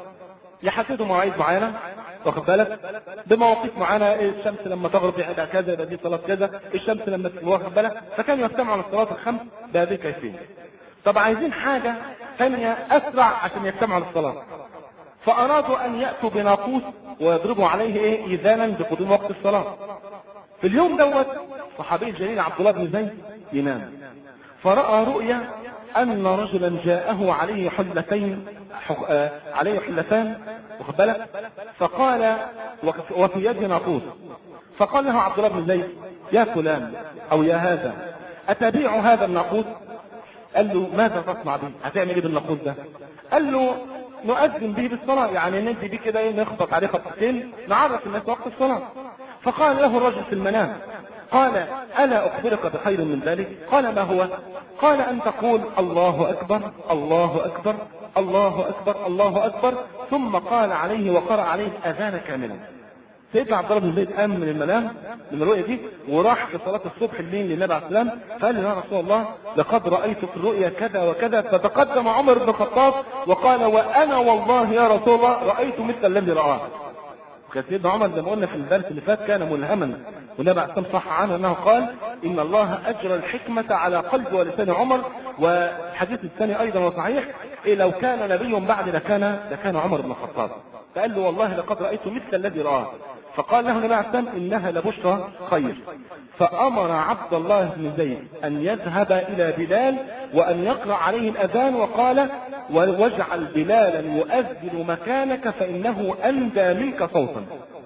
يحددوا مواعيد معينه واخد بالك بمواقيت معينه الشمس لما تغرب يبقى كذا يبقى دي صلاه كذا الشمس لما واخد بالك فكانوا يجتمعوا على الصلاه الخمس بهذه الكيفيه طب عايزين حاجه ثانيه اسرع عشان يجتمعوا للصلاه فارادوا ان ياتوا بناقوس ويضربوا عليه ايه اذانا بقدوم وقت الصلاه في اليوم دوت صحابي الجليل عبد الله بن زيد ينام فراى رؤيا ان رجلا جاءه عليه حلتين آه عليه حلتان واخد بالك فقال وفي يد ناقوس فقال له عبد الله بن زيد يا فلان او يا هذا اتبيع هذا الناقوس قال له ماذا تصنع به هتعمل ايه بالناقوس ده قال له نؤذن به بالصلاة يعني ندي بيه كده ايه نخبط عليه خطتين نعرف الناس وقت الصلاة فقال له الرجل في المنام قال ألا أخبرك بخير من ذلك قال ما هو قال أن تقول الله أكبر الله أكبر الله أكبر الله أكبر ثم قال عليه وقرأ عليه أذان كاملا سيدنا عبد الله بن زيد قام من المنام من الرؤيا دي وراح في صلاه الصبح الليل للنبي عليه السلام قال له يا رسول الله لقد رايت في الرؤيا كذا وكذا فتقدم عمر بن الخطاب وقال وانا والله يا رسول الله رايت مثل الذي راه كان سيدنا عمر زي ما قلنا في الدرس اللي فات كان ملهما والنبي عليه السلام صح عنه انه قال ان الله اجرى الحكمه على قلب ولسان عمر والحديث الثاني ايضا وصحيح إيه لو كان نبي بعد لكان لكان عمر بن الخطاب فقال له والله لقد رايت مثل الذي راه فقال له النبي عليه السلام انها لبشرى خير فامر عبد الله بن زيد ان يذهب الى بلال وان يقرا عليه الاذان وقال واجعل بلالا يؤذن مكانك فانه اندى منك صوتا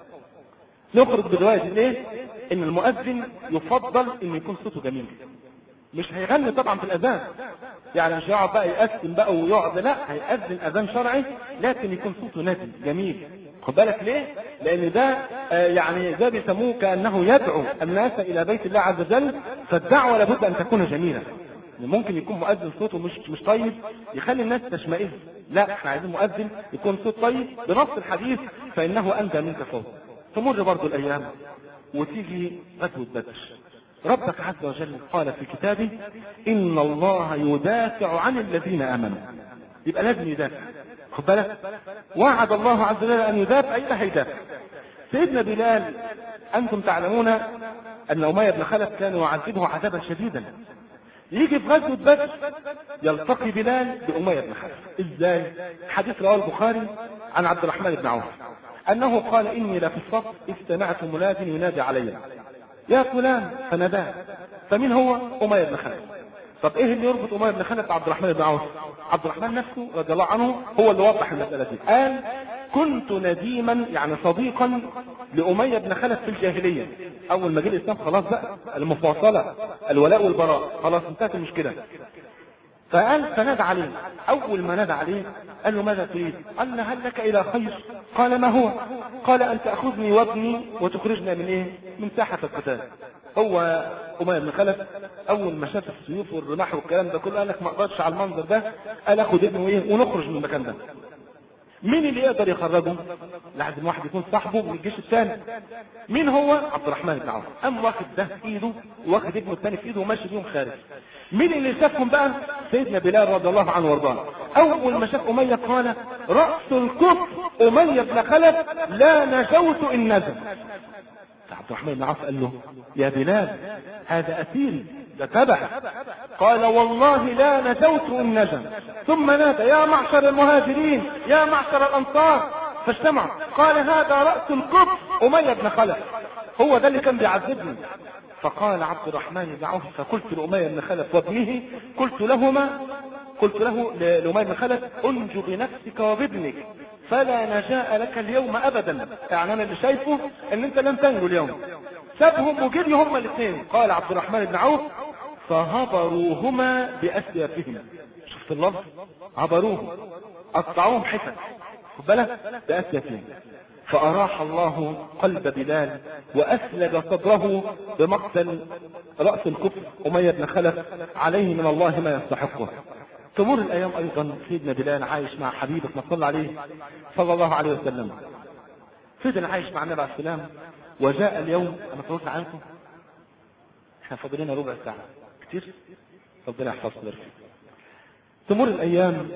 نخرج بالروايه دي ليه؟ ان المؤذن يفضل ان يكون صوته جميل مش هيغني طبعا في الاذان يعني مش هيقعد بقى يقسم بقى ويقعد لا هيأذن اذان شرعي لكن يكون صوته نادي جميل خد بالك ليه؟ لان ده آه يعني ده بيسموه كانه يدعو الناس الى بيت الله عز وجل فالدعوه لابد ان تكون جميله ممكن يكون مؤذن صوته مش مش طيب يخلي الناس تشمئز لا احنا عايزين مؤذن يكون صوت طيب بنص الحديث فانه اندى منك صوت تمر برضو الايام وتيجي غزوه بدر ربك عز وجل قال في كتابه ان الله يدافع عن الذين امنوا يبقى لازم يدافع خد بالك وعد الله عز وجل ان يدافع اي هيدافع سيدنا بلال انتم تعلمون ان اميه بن خلف كان يعذبه عذابا شديدا يجي في غزوه بدر يلتقي بلال باميه بن خلف ازاي حديث رواه البخاري عن عبد الرحمن بن عوف انه قال اني لفي الصف اذ سمعت مناد ينادي علي يا فلان فناداه فمين هو اميه بن خلف طب ايه اللي يربط اميه بن خلف بعبد الرحمن بن عوف عبد الرحمن نفسه رضي الله عنه هو اللي وضح المساله دي قال كنت نديما يعني صديقا لاميه بن خلف في الجاهليه اول ما جه الاسلام خلاص بقى المفاصله الولاء والبراء خلاص انتهت المشكله فقال فنادى عليه اول ما نادى عليه قال له ماذا تريد قال له هل لك الى خير قال ما هو قال ان تاخذني وابني وتخرجنا من ايه من ساحه القتال هو اميه بن خلف اول ما شاف السيوف والرماح والكلام ده كله قال لك ما اقدرش على المنظر ده قال اخد ابنه ايه ونخرج من المكان ده مين اللي يقدر يخرجه؟ لازم واحد يكون صاحبه من الجيش الثاني. مين هو؟ عبد الرحمن بن عوف. قام واخد ده في ايده واخد ابنه الثاني في ايده وماشي بيهم خارج. مين اللي شافهم بقى؟ سيدنا بلال رضي الله عنه وارضاه. اول ما شاف اميه قال راس الكفر اميه بن خلف لا نجوت ان نزل. عبد الرحمن بن عوف قال له يا بلال هذا اسيري ده تبع قال والله لا نجوت ان نجا ثم نادى يا معشر المهاجرين يا معشر الانصار فاجتمعوا قال هذا راس الكفر اميه بن خلف هو ده اللي كان بيعذبني فقال عبد الرحمن بن عوف فقلت لاميه بن خلف وابنه قلت لهما قلت له لاميه بن خلف انجو بنفسك وبابنك فلا نجاء لك اليوم ابدا يعني انا اللي شايفه ان انت لن تنجو اليوم سابهم وجري هما الاثنين قال عبد الرحمن بن عوف فهبروهما باسيافهم شفت اللفظ عبروهم قطعوهم حتت خد بالك باسيافهم فأراح الله قلب بلال وأسلج صدره بمقتل رأس الكفر أمية بن خلف عليه من الله ما يستحقه تمر الأيام أيضا سيدنا بلال عايش مع حبيبه ما صلى عليه صلى الله عليه وسلم فضل عايش مع النبي عليه السلام وجاء اليوم أنا طولت عنكم احنا فاضل لنا ربع ساعة كتير ربنا يحفظكم ويرفع تمر الأيام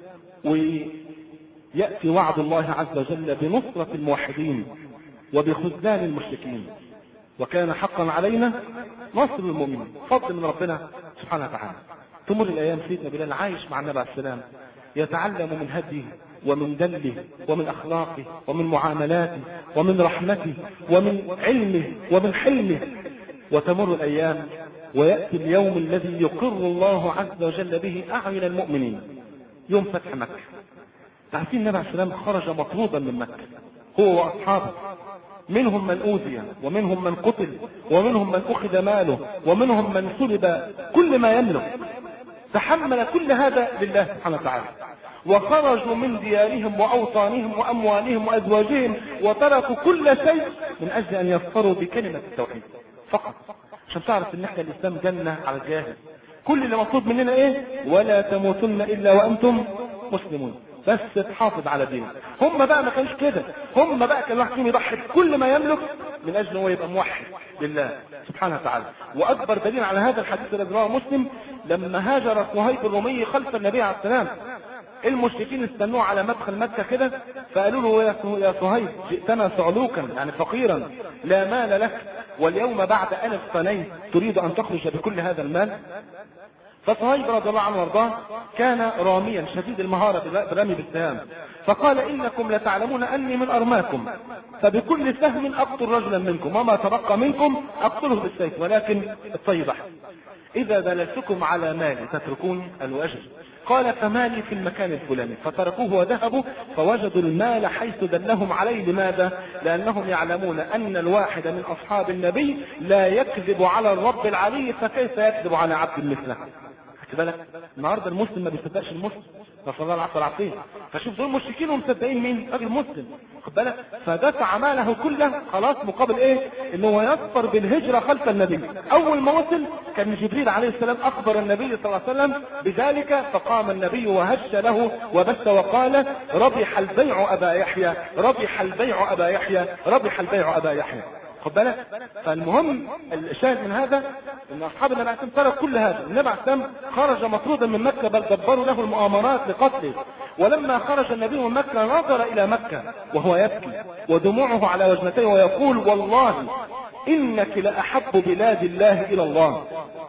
ويأتي وعد الله عز وجل بنصرة الموحدين وبخذلان المشركين وكان حقا علينا نصر المؤمنين فضل من ربنا سبحانه وتعالى تمر الأيام سيدنا بلال عايش مع النبي عليه السلام يتعلم من هديه ومن دله ومن أخلاقه ومن معاملاته ومن رحمته ومن علمه ومن حلمه وتمر الأيام ويأتي اليوم الذي يقر الله عز وجل به أعين المؤمنين يوم فتح مكة تعرفين النبي عليه السلام خرج مطرودا من مكة هو وأصحابه منهم من أوذي ومنهم من قتل ومنهم من أخذ ماله ومنهم من سلب كل ما يملك تحمل كل هذا لله سبحانه وتعالى وخرجوا من ديارهم وأوطانهم وأموالهم وأزواجهم وتركوا كل شيء من أجل أن يظفروا بكلمة التوحيد فقط عشان تعرف ان احنا الاسلام جنة على الجاهل كل اللي مطلوب مننا ايه ولا تموتن الا وانتم مسلمون بس تحافظ على دينك هم بقى ما كانش كده هم بقى كان واحد فيهم يضحي بكل ما يملك من اجل هو يبقى موحد لله سبحانه وتعالى واكبر دليل على هذا الحديث الذي رواه مسلم لما هاجر صهيب الرومي خلف النبي عليه السلام المشركين استنوه على مدخل مكة كده فقالوا له يا صهيب جئتنا صعلوكا يعني فقيرا لا مال لك واليوم بعد ألف سنين تريد أن تخرج بكل هذا المال فصهيب رضي الله عنه وارضاه كان راميا شديد المهارة برمي بالسهام فقال إنكم لتعلمون أني من أرماكم فبكل سهم أقتل رجلا منكم وما تبقى منكم أقتله بالسيف ولكن الطيب أحسن إذا دللتكم على مال تتركون الوجه قال فمالي في المكان الفلاني فتركوه وذهبوا فوجدوا المال حيث دلهم عليه لماذا لأنهم يعلمون أن الواحد من أصحاب النبي لا يكذب على الرب العلي فكيف يكذب على عبد مثله خد بالك النهارده المسلم ما بيصدقش المسلم نسال الله العفو والعافيه فشوف دول مشركين ومصدقين مين راجل مسلم خد بالك فدفع ماله كله خلاص مقابل ايه ان هو يظفر بالهجره خلف النبي اول ما وصل كان جبريل عليه السلام اخبر النبي صلى الله عليه وسلم بذلك فقام النبي وهش له وبث وقال ربح البيع ابا يحيى ربح البيع ابا يحيى ربح البيع ابا يحيى خد بالك فالمهم الشاهد من هذا ان اصحاب النبي عليه الصلاه ترك كل هذا النبي عليه الصلاه خرج مطرودا من مكه بل دبروا له المؤامرات لقتله ولما خرج النبي من مكه نظر الى مكه وهو يبكي ودموعه على وجنتيه ويقول والله انك لاحب بلاد الله الى الله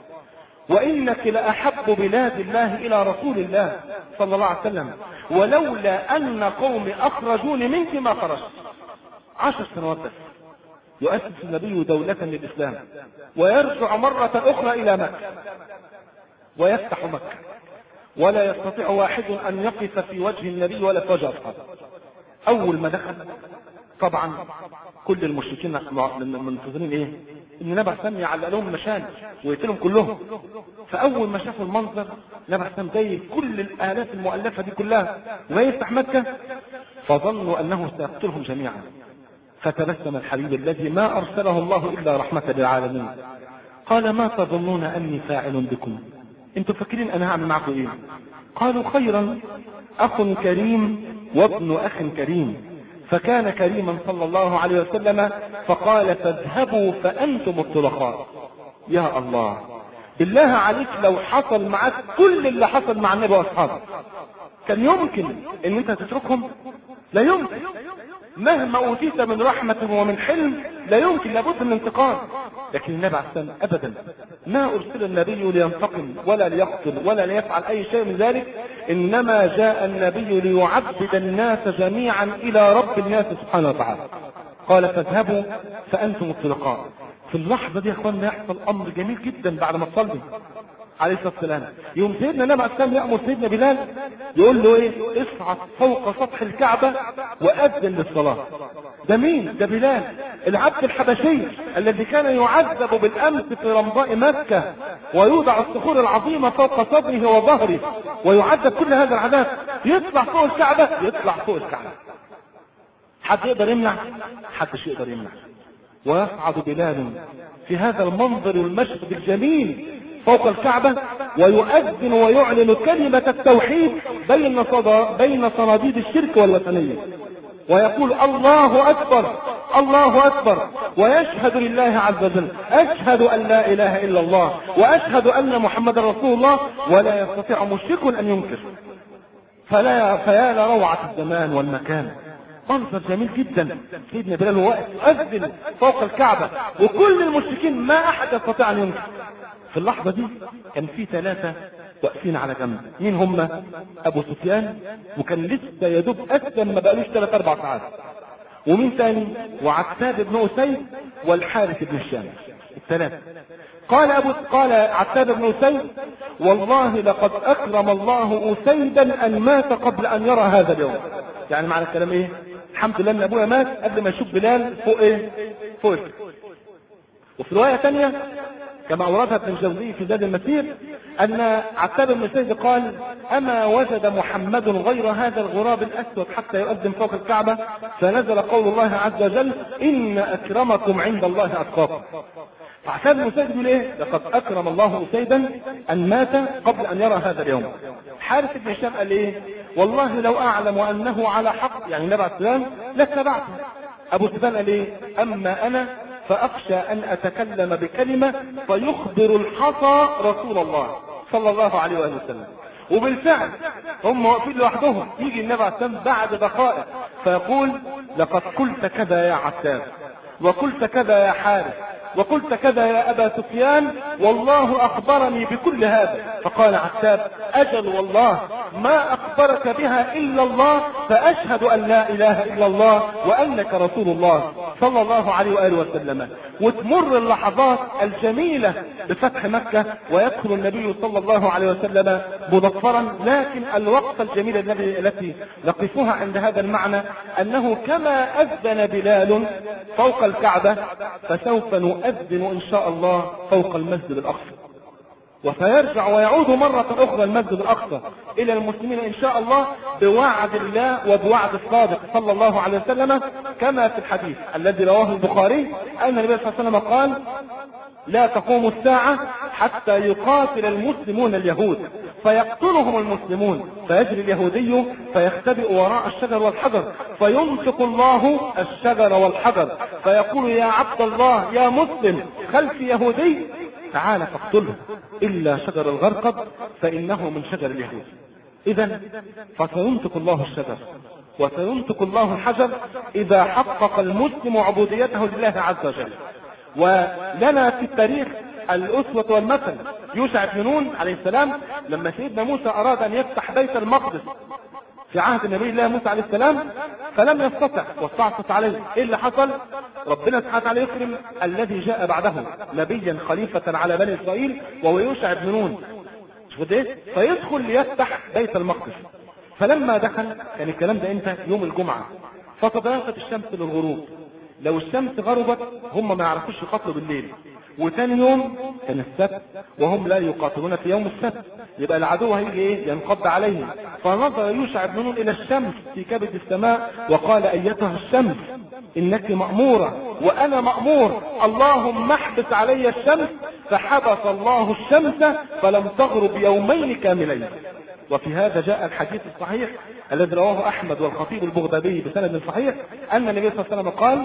وانك لاحب بلاد الله الى رسول الله صلى الله عليه وسلم ولولا ان قومي اخرجوني منك ما خرجت عشر سنوات بس يؤسس النبي دولة للإسلام ويرجع مرة أخرى إلى مكة ويفتح مكة ولا يستطيع واحد أن يقف في وجه النبي ولا في وجه أصحابه أول ما دخل طبعا كل المشركين منتظرين ايه ان نبع سام يعلق لهم مشان ويقتلهم كلهم فاول ما شافوا المنظر نبع سام جاي كل الالاف المؤلفه دي كلها وما يفتح مكه فظنوا انه سيقتلهم جميعا فتبسم الحبيب الذي ما أرسله الله إلا رحمة للعالمين قال ما تظنون أني فاعل بكم انتوا فاكرين أنا هعمل معكم إيه قالوا خيرا أخ كريم وابن أخ كريم فكان كريما صلى الله عليه وسلم فقال فاذهبوا فأنتم الطلقاء يا الله بالله عليك لو حصل معك كل اللي حصل مع النبي واصحابه كان يمكن ان انت تتركهم لا يمكن مهما اوتيت من رحمة ومن حلم لا يمكن لابد من انتقام لكن النبي عليه السلام ابدا ما ارسل النبي لينتقم ولا ليقتل ولا ليفعل اي شيء من ذلك انما جاء النبي ليعبد الناس جميعا الى رب الناس سبحانه وتعالى قال فاذهبوا فانتم الطلقاء في اللحظة دي يا اخوانا يحصل امر جميل جدا بعد ما تصلي عليه الصلاة والسلام يوم سيدنا النبي عليه السلام يأمر سيدنا بلال يقول له ايه اصعد فوق سطح الكعبة وأذن للصلاة ده مين ده بلال العبد الحبشي الذي كان يعذب بالأمس في رمضاء مكة ويوضع الصخور العظيمة فوق صدره وظهره ويعذب كل هذا العذاب يطلع فوق الكعبة يطلع فوق الكعبة حد يقدر يمنع حدش يقدر يمنع ويصعد بلال في هذا المنظر والمشهد الجميل فوق الكعبة ويؤذن ويعلن كلمة التوحيد بين صدا بين صناديد الشرك والوثنية ويقول الله أكبر الله أكبر ويشهد لله عز وجل أشهد أن لا إله إلا الله وأشهد أن محمد رسول الله ولا يستطيع مشرك أن ينكر فلا فيا لروعة الزمان والمكان منظر جميل جدا سيدنا بلال هو واقف يؤذن فوق الكعبة وكل المشركين ما أحد يستطيع أن ينكر في اللحظة دي كان في ثلاثة واقفين على جنب مين هم ابو سفيان وكان لسه يدوب اسلم ما بقالوش ثلاث اربع ساعات ومين تاني وعتاب بن اسيد والحارث بن الشام الثلاثة قال ابو قال عتاب بن اسيد والله لقد اكرم الله اسيدا ان مات قبل ان يرى هذا اليوم يعني معنى الكلام ايه الحمد لله ان ابويا مات قبل ما يشوف بلال فوق ايه فوق وفي روايه ثانيه كما اوردها ابن الجوزي في زاد المسير ان عتاب بن سيد قال اما وجد محمد غير هذا الغراب الاسود حتى يؤذن فوق الكعبه فنزل قول الله عز وجل ان اكرمكم عند الله اتقاكم فعتاب بن سيد يقول ايه لقد اكرم الله اسيدا ان مات قبل ان يرى هذا اليوم حارث بن هشام قال ايه والله لو اعلم انه على حق يعني النبي عليه السلام لاتبعته ابو سفيان قال ايه اما انا فأخشى أن أتكلم بكلمة فيخبر الحصى رسول الله صلى الله عليه وآله وسلم وبالفعل هم واقفين لوحدهم يجي النبي عليه السلام بعد دقائق فيقول لقد قلت كذا يا عتاب وقلت كذا يا حارث وقلت كذا يا أبا سفيان والله أخبرني بكل هذا فقال عتاب أجل والله ما أخبرك بها إلا الله فأشهد أن لا إله إلا الله وأنك رسول الله صلى الله عليه وآله وسلم وتمر اللحظات الجميلة بفتح مكة ويدخل النبي صلى الله عليه وسلم مظفرا لكن الوقفة الجميلة التي نقفها عند هذا المعنى أنه كما أذن بلال فوق الكعبة فسوف نؤذن إن شاء الله فوق المسجد الأقصى وسيرجع ويعود مرة أخرى المسجد الأقصى إلى المسلمين إن شاء الله بوعد الله وبوعد الصادق صلى الله عليه وسلم كما في الحديث الذي رواه البخاري أن النبي صلى الله عليه وسلم قال لا تقوم الساعة حتى يقاتل المسلمون اليهود فيقتلهم المسلمون فيجري اليهودي فيختبئ وراء الشجر والحجر فينفق الله الشجر والحجر فيقول يا عبد الله يا مسلم خلف يهودي تعال فاقتله إلا شجر الغرقد فإنه من شجر اليهود إذا فسينطق الله الشجر وسينطق الله الحجر إذا حقق المسلم عبوديته لله عز وجل ولنا في التاريخ الأسوة والمثل يوشع بن نون عليه السلام لما سيدنا موسى أراد أن يفتح بيت المقدس في عهد النبي الله موسى عليه السلام فلم يستطع واستعصت عليه ايه اللي حصل ربنا سبحانه وتعالى يكرم الذي جاء بعده نبيا خليفة على بني اسرائيل وهو يوشع بن نون شوف ايه فيدخل ليفتح بيت المقدس فلما دخل كان الكلام ده امتى يوم الجمعة فتضايقت الشمس للغروب لو الشمس غربت هم ما يعرفوش يقاتلوا بالليل وثاني يوم كان السبت وهم لا يقاتلون في يوم السبت يبقى العدو هيجي ايه ينقض عليهم فنظر يوشع بن نون الى الشمس في كبد السماء وقال ايتها الشمس انك مأمورة وانا مأمور اللهم احبس علي الشمس فحبس الله الشمس فلم تغرب يومين كاملين وفي هذا جاء الحديث الصحيح الذي رواه احمد والخطيب البغدادي بسند صحيح ان النبي صلى الله عليه وسلم قال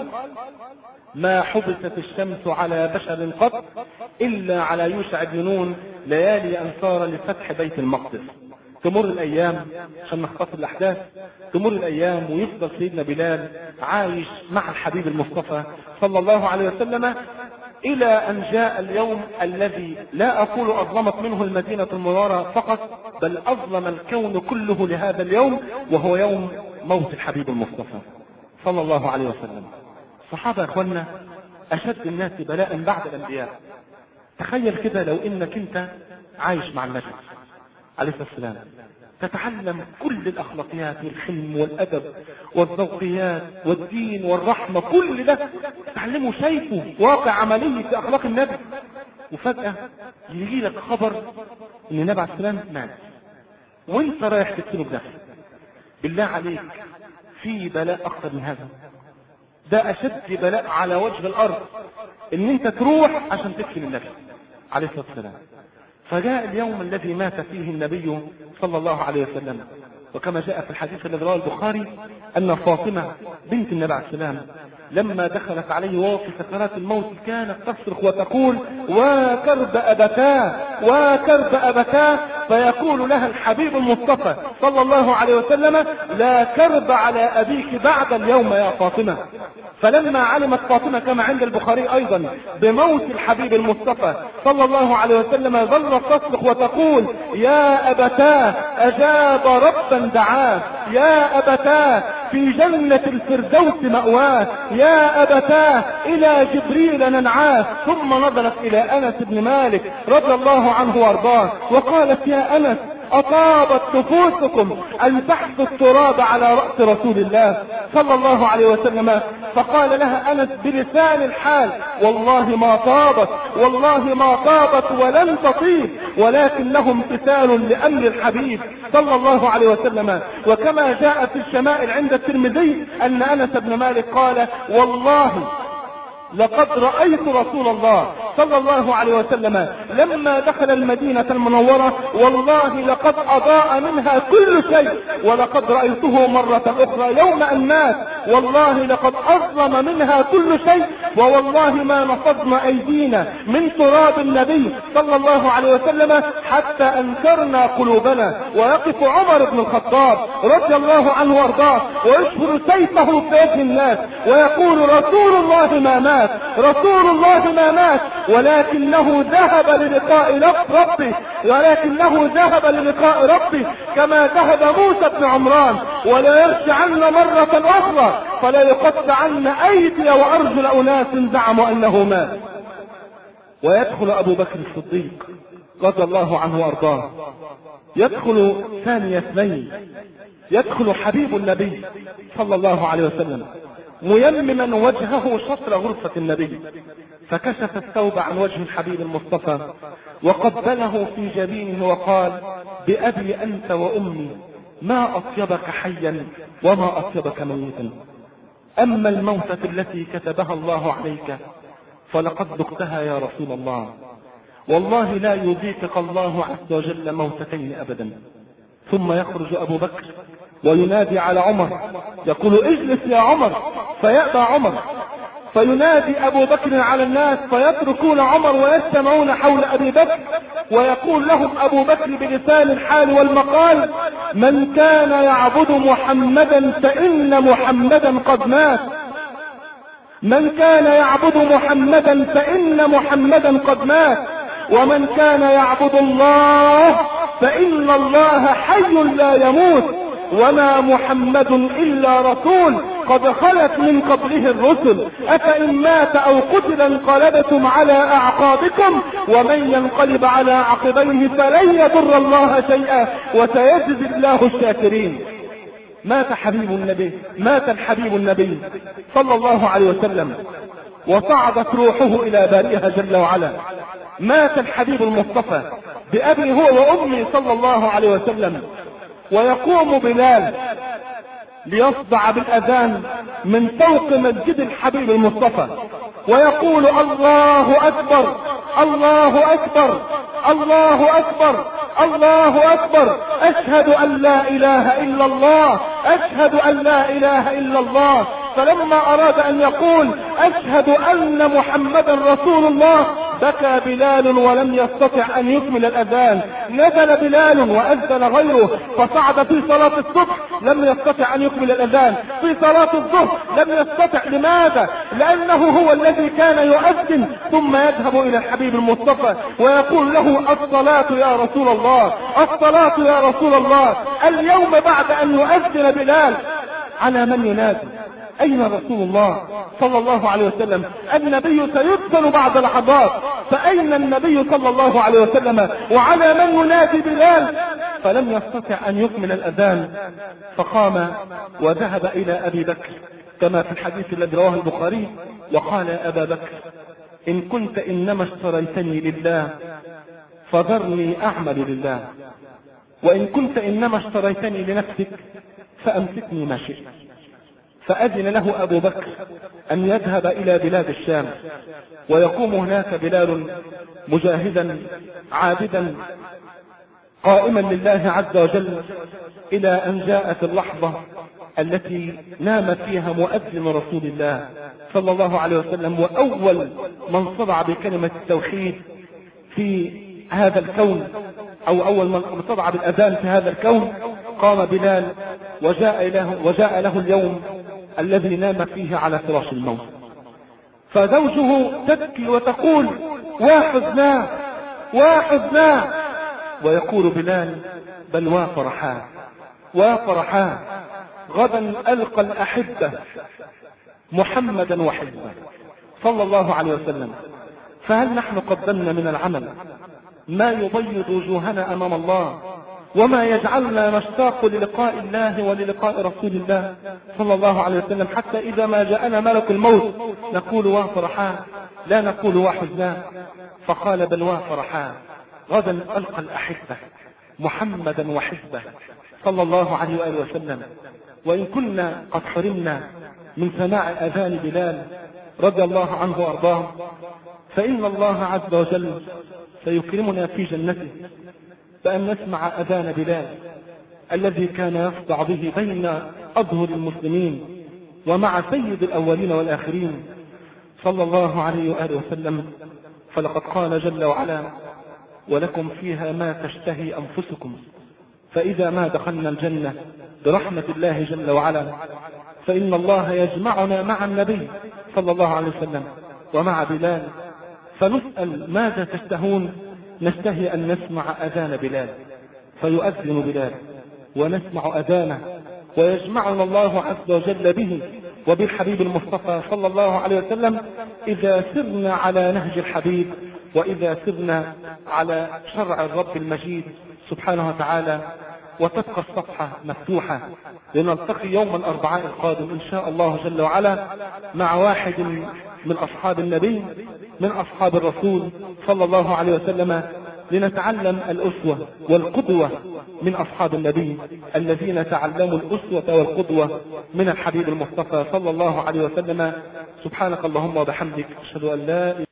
ما حبست الشمس على بشر قط الا على يوشع بن نون ليالي انصار لفتح بيت المقدس تمر الايام عشان نختصر الاحداث تمر الايام ويفضل سيدنا بلال عايش مع الحبيب المصطفى صلى الله عليه وسلم الى ان جاء اليوم الذي لا اقول اظلمت منه المدينة المنورة فقط بل اظلم الكون كله لهذا اليوم وهو يوم موت الحبيب المصطفى صلى الله عليه وسلم الصحابة يا اخوانا اشد الناس بلاء بعد الانبياء تخيل كده لو انك انت عايش مع النبي عليه الصلاة والسلام تتعلم كل الاخلاقيات والحلم والادب والذوقيات والدين والرحمة كل ده تتعلمه شايفه واقع عملي في اخلاق النبي وفجأة يجي لك خبر ان النبي عليه السلام مات وانت رايح تقتله بنفسك بالله عليك في بلاء اكثر من هذا ده اشد بلاء على وجه الارض ان انت تروح عشان تدفن النبي عليه الصلاه والسلام فجاء اليوم الذي مات فيه النبي صلى الله عليه وسلم وكما جاء في الحديث الذي رواه البخاري ان فاطمه بنت النبي عليه السلام لما دخلت عليه وهو في سكرات الموت كانت تصرخ وتقول وكرب ابتاه وكرب ابتاه فيقول لها الحبيب المصطفى صلى الله عليه وسلم لا كرب على ابيك بعد اليوم يا فاطمه فلما علمت فاطمه كما عند البخاري ايضا بموت الحبيب المصطفى صلى الله عليه وسلم ظلت تصرخ وتقول يا ابتاه اجاب ربا دعاه يا ابتاه في جنة الفردوس مأواه يا أبتاه إلى جبريل ننعاه ثم نظرت إلى أنس بن مالك رضي الله عنه وارضاه وقالت يا أنس أطابت نفوسكم أن تحثوا التراب على رأس رسول الله صلى الله عليه وسلم فقال لها أنس بلسان الحال والله ما طابت والله ما طابت ولن تطيب ولكنه امتثال لأمر الحبيب صلى الله عليه وسلم وكما جاء في الشمائل عند الترمذي أن أنس بن مالك قال والله لقد رأيت رسول الله صلى الله عليه وسلم لما دخل المدينة المنورة والله لقد أضاء منها كل شيء ولقد رأيته مرة أخرى يوم الناس والله لقد أظلم منها كل شيء ووالله ما نفضنا أيدينا من تراب النبي صلى الله عليه وسلم حتى أنكرنا قلوبنا ويقف عمر بن الخطاب رضي الله عنه وارضاه ويشهر سيفه في وجه الناس ويقول رسول الله ما مات مات رسول الله ما مات ولكنه ذهب للقاء ربه ولكنه ذهب للقاء ربه كما ذهب موسى بن عمران ولا يرجعن مرة أخرى فلا يقطعن أيدي وأرجل أناس زعموا أنه مات ويدخل أبو بكر الصديق رضي الله عنه وأرضاه يدخل ثاني اثنين يدخل حبيب النبي صلى الله عليه وسلم ميمما وجهه شطر غرفة النبي فكشف الثوب عن وجه الحبيب المصطفى وقبله في جبينه وقال بأبي أنت وأمي ما أطيبك حيا وما أطيبك ميتا أما الموتة التي كتبها الله عليك فلقد ذقتها يا رسول الله والله لا يذيقك الله عز وجل موتتين أبدا ثم يخرج أبو بكر وينادي على عمر يقول اجلس يا عمر فيأبى عمر فينادي ابو بكر على الناس فيتركون عمر ويجتمعون حول ابي بكر ويقول لهم ابو بكر بلسان الحال والمقال من كان يعبد محمدا فان محمدا قد مات من كان يعبد محمدا فان محمدا قد مات ومن كان يعبد الله فان الله حي لا يموت وما محمد الا رسول قد خلت من قبله الرسل افان مات او قتل انقلبتم على اعقابكم ومن ينقلب على عقبيه فلن يضر الله شيئا وسيجزي الله الشاكرين مات حبيب النبي مات الحبيب النبي صلى الله عليه وسلم وصعدت روحه الى بارئها جل وعلا مات الحبيب المصطفى بابي هو وامي صلى الله عليه وسلم ويقوم بلال ليصدع بالاذان من فوق مسجد الحبيب المصطفى ويقول الله اكبر الله اكبر الله اكبر الله اكبر اشهد ان لا اله الا الله اشهد ان لا اله الا الله فلما اراد ان يقول اشهد ان محمدا رسول الله بكى بلال ولم يستطع ان يكمل الاذان نزل بلال واذن غيره فصعد في صلاة الصبح لم يستطع ان يكمل الاذان في صلاة الظهر لم يستطع لماذا لانه هو الذي كان يؤذن ثم يذهب الى الحبيب المصطفى ويقول له الصلاة يا رسول الله الصلاة يا رسول الله اليوم بعد ان يؤذن بلال على من ينادي اين رسول الله صلى الله عليه وسلم النبي سيدفن بعد لحظات فاين النبي صلى الله عليه وسلم وعلى من ينادي بلال فلم يستطع ان يكمل الاذان فقام وذهب الى ابي بكر كما في الحديث الذي رواه البخاري وقال يا ابا بكر ان كنت انما اشتريتني لله فذرني اعمل لله وان كنت انما اشتريتني لنفسك فامسكني ما شئت فأذن له أبو بكر أن يذهب إلى بلاد الشام ويقوم هناك بلال مجاهدا عابدا قائما لله عز وجل إلى أن جاءت اللحظة التي نام فيها مؤذن رسول الله صلى الله عليه وسلم وأول من صدع بكلمة التوحيد في هذا الكون أو أول من صدع بالأذان في هذا الكون قام بلال وجاء له, وجاء له اليوم الذي نام فيه على فراش الموت فزوجه تبكي وتقول واحذنا واحذنا ويقول بلال بل وافرحا وافرحا غدا ألقى الأحبة محمدا وحزبه صلى الله عليه وسلم فهل نحن قدمنا من العمل ما يبيض وجوهنا أمام الله وما يجعلنا نشتاق للقاء الله وللقاء رسول الله صلى الله عليه وسلم حتى إذا ما جاءنا ملك الموت نقول وافرحا لا نقول وحزنا فقال بل وافرحا غدا ألقى الأحبة محمدا وحزبه صلى الله عليه وآله وسلم وإن كنا قد حرمنا من سماع أذان بلال رضي الله عنه وأرضاه فإن الله عز وجل سيكرمنا في جنته بأن نسمع أذان بلال الذي كان يصدع به بين أظهر المسلمين ومع سيد الأولين والآخرين صلى الله عليه وآله وسلم فلقد قال جل وعلا ولكم فيها ما تشتهي أنفسكم فإذا ما دخلنا الجنة برحمة الله جل وعلا فإن الله يجمعنا مع النبي صلى الله عليه وسلم ومع بلال فنسأل ماذا تشتهون نشتهي أن نسمع أذان بلال فيؤذن بلال ونسمع أذانه ويجمعنا الله عز وجل به وبالحبيب المصطفى صلى الله عليه وسلم إذا سرنا على نهج الحبيب وإذا سرنا على شرع الرب المجيد سبحانه وتعالى وتبقى الصفحة مفتوحة لنلتقي يوم الأربعاء القادم إن شاء الله جل وعلا مع واحد من أصحاب النبي من أصحاب الرسول صلى الله عليه وسلم لنتعلم الأسوة والقدوة من أصحاب النبي الذين تعلموا الأسوة والقدوة من الحبيب المصطفى صلى الله عليه وسلم سبحانك اللهم وبحمدك أشهد أن لا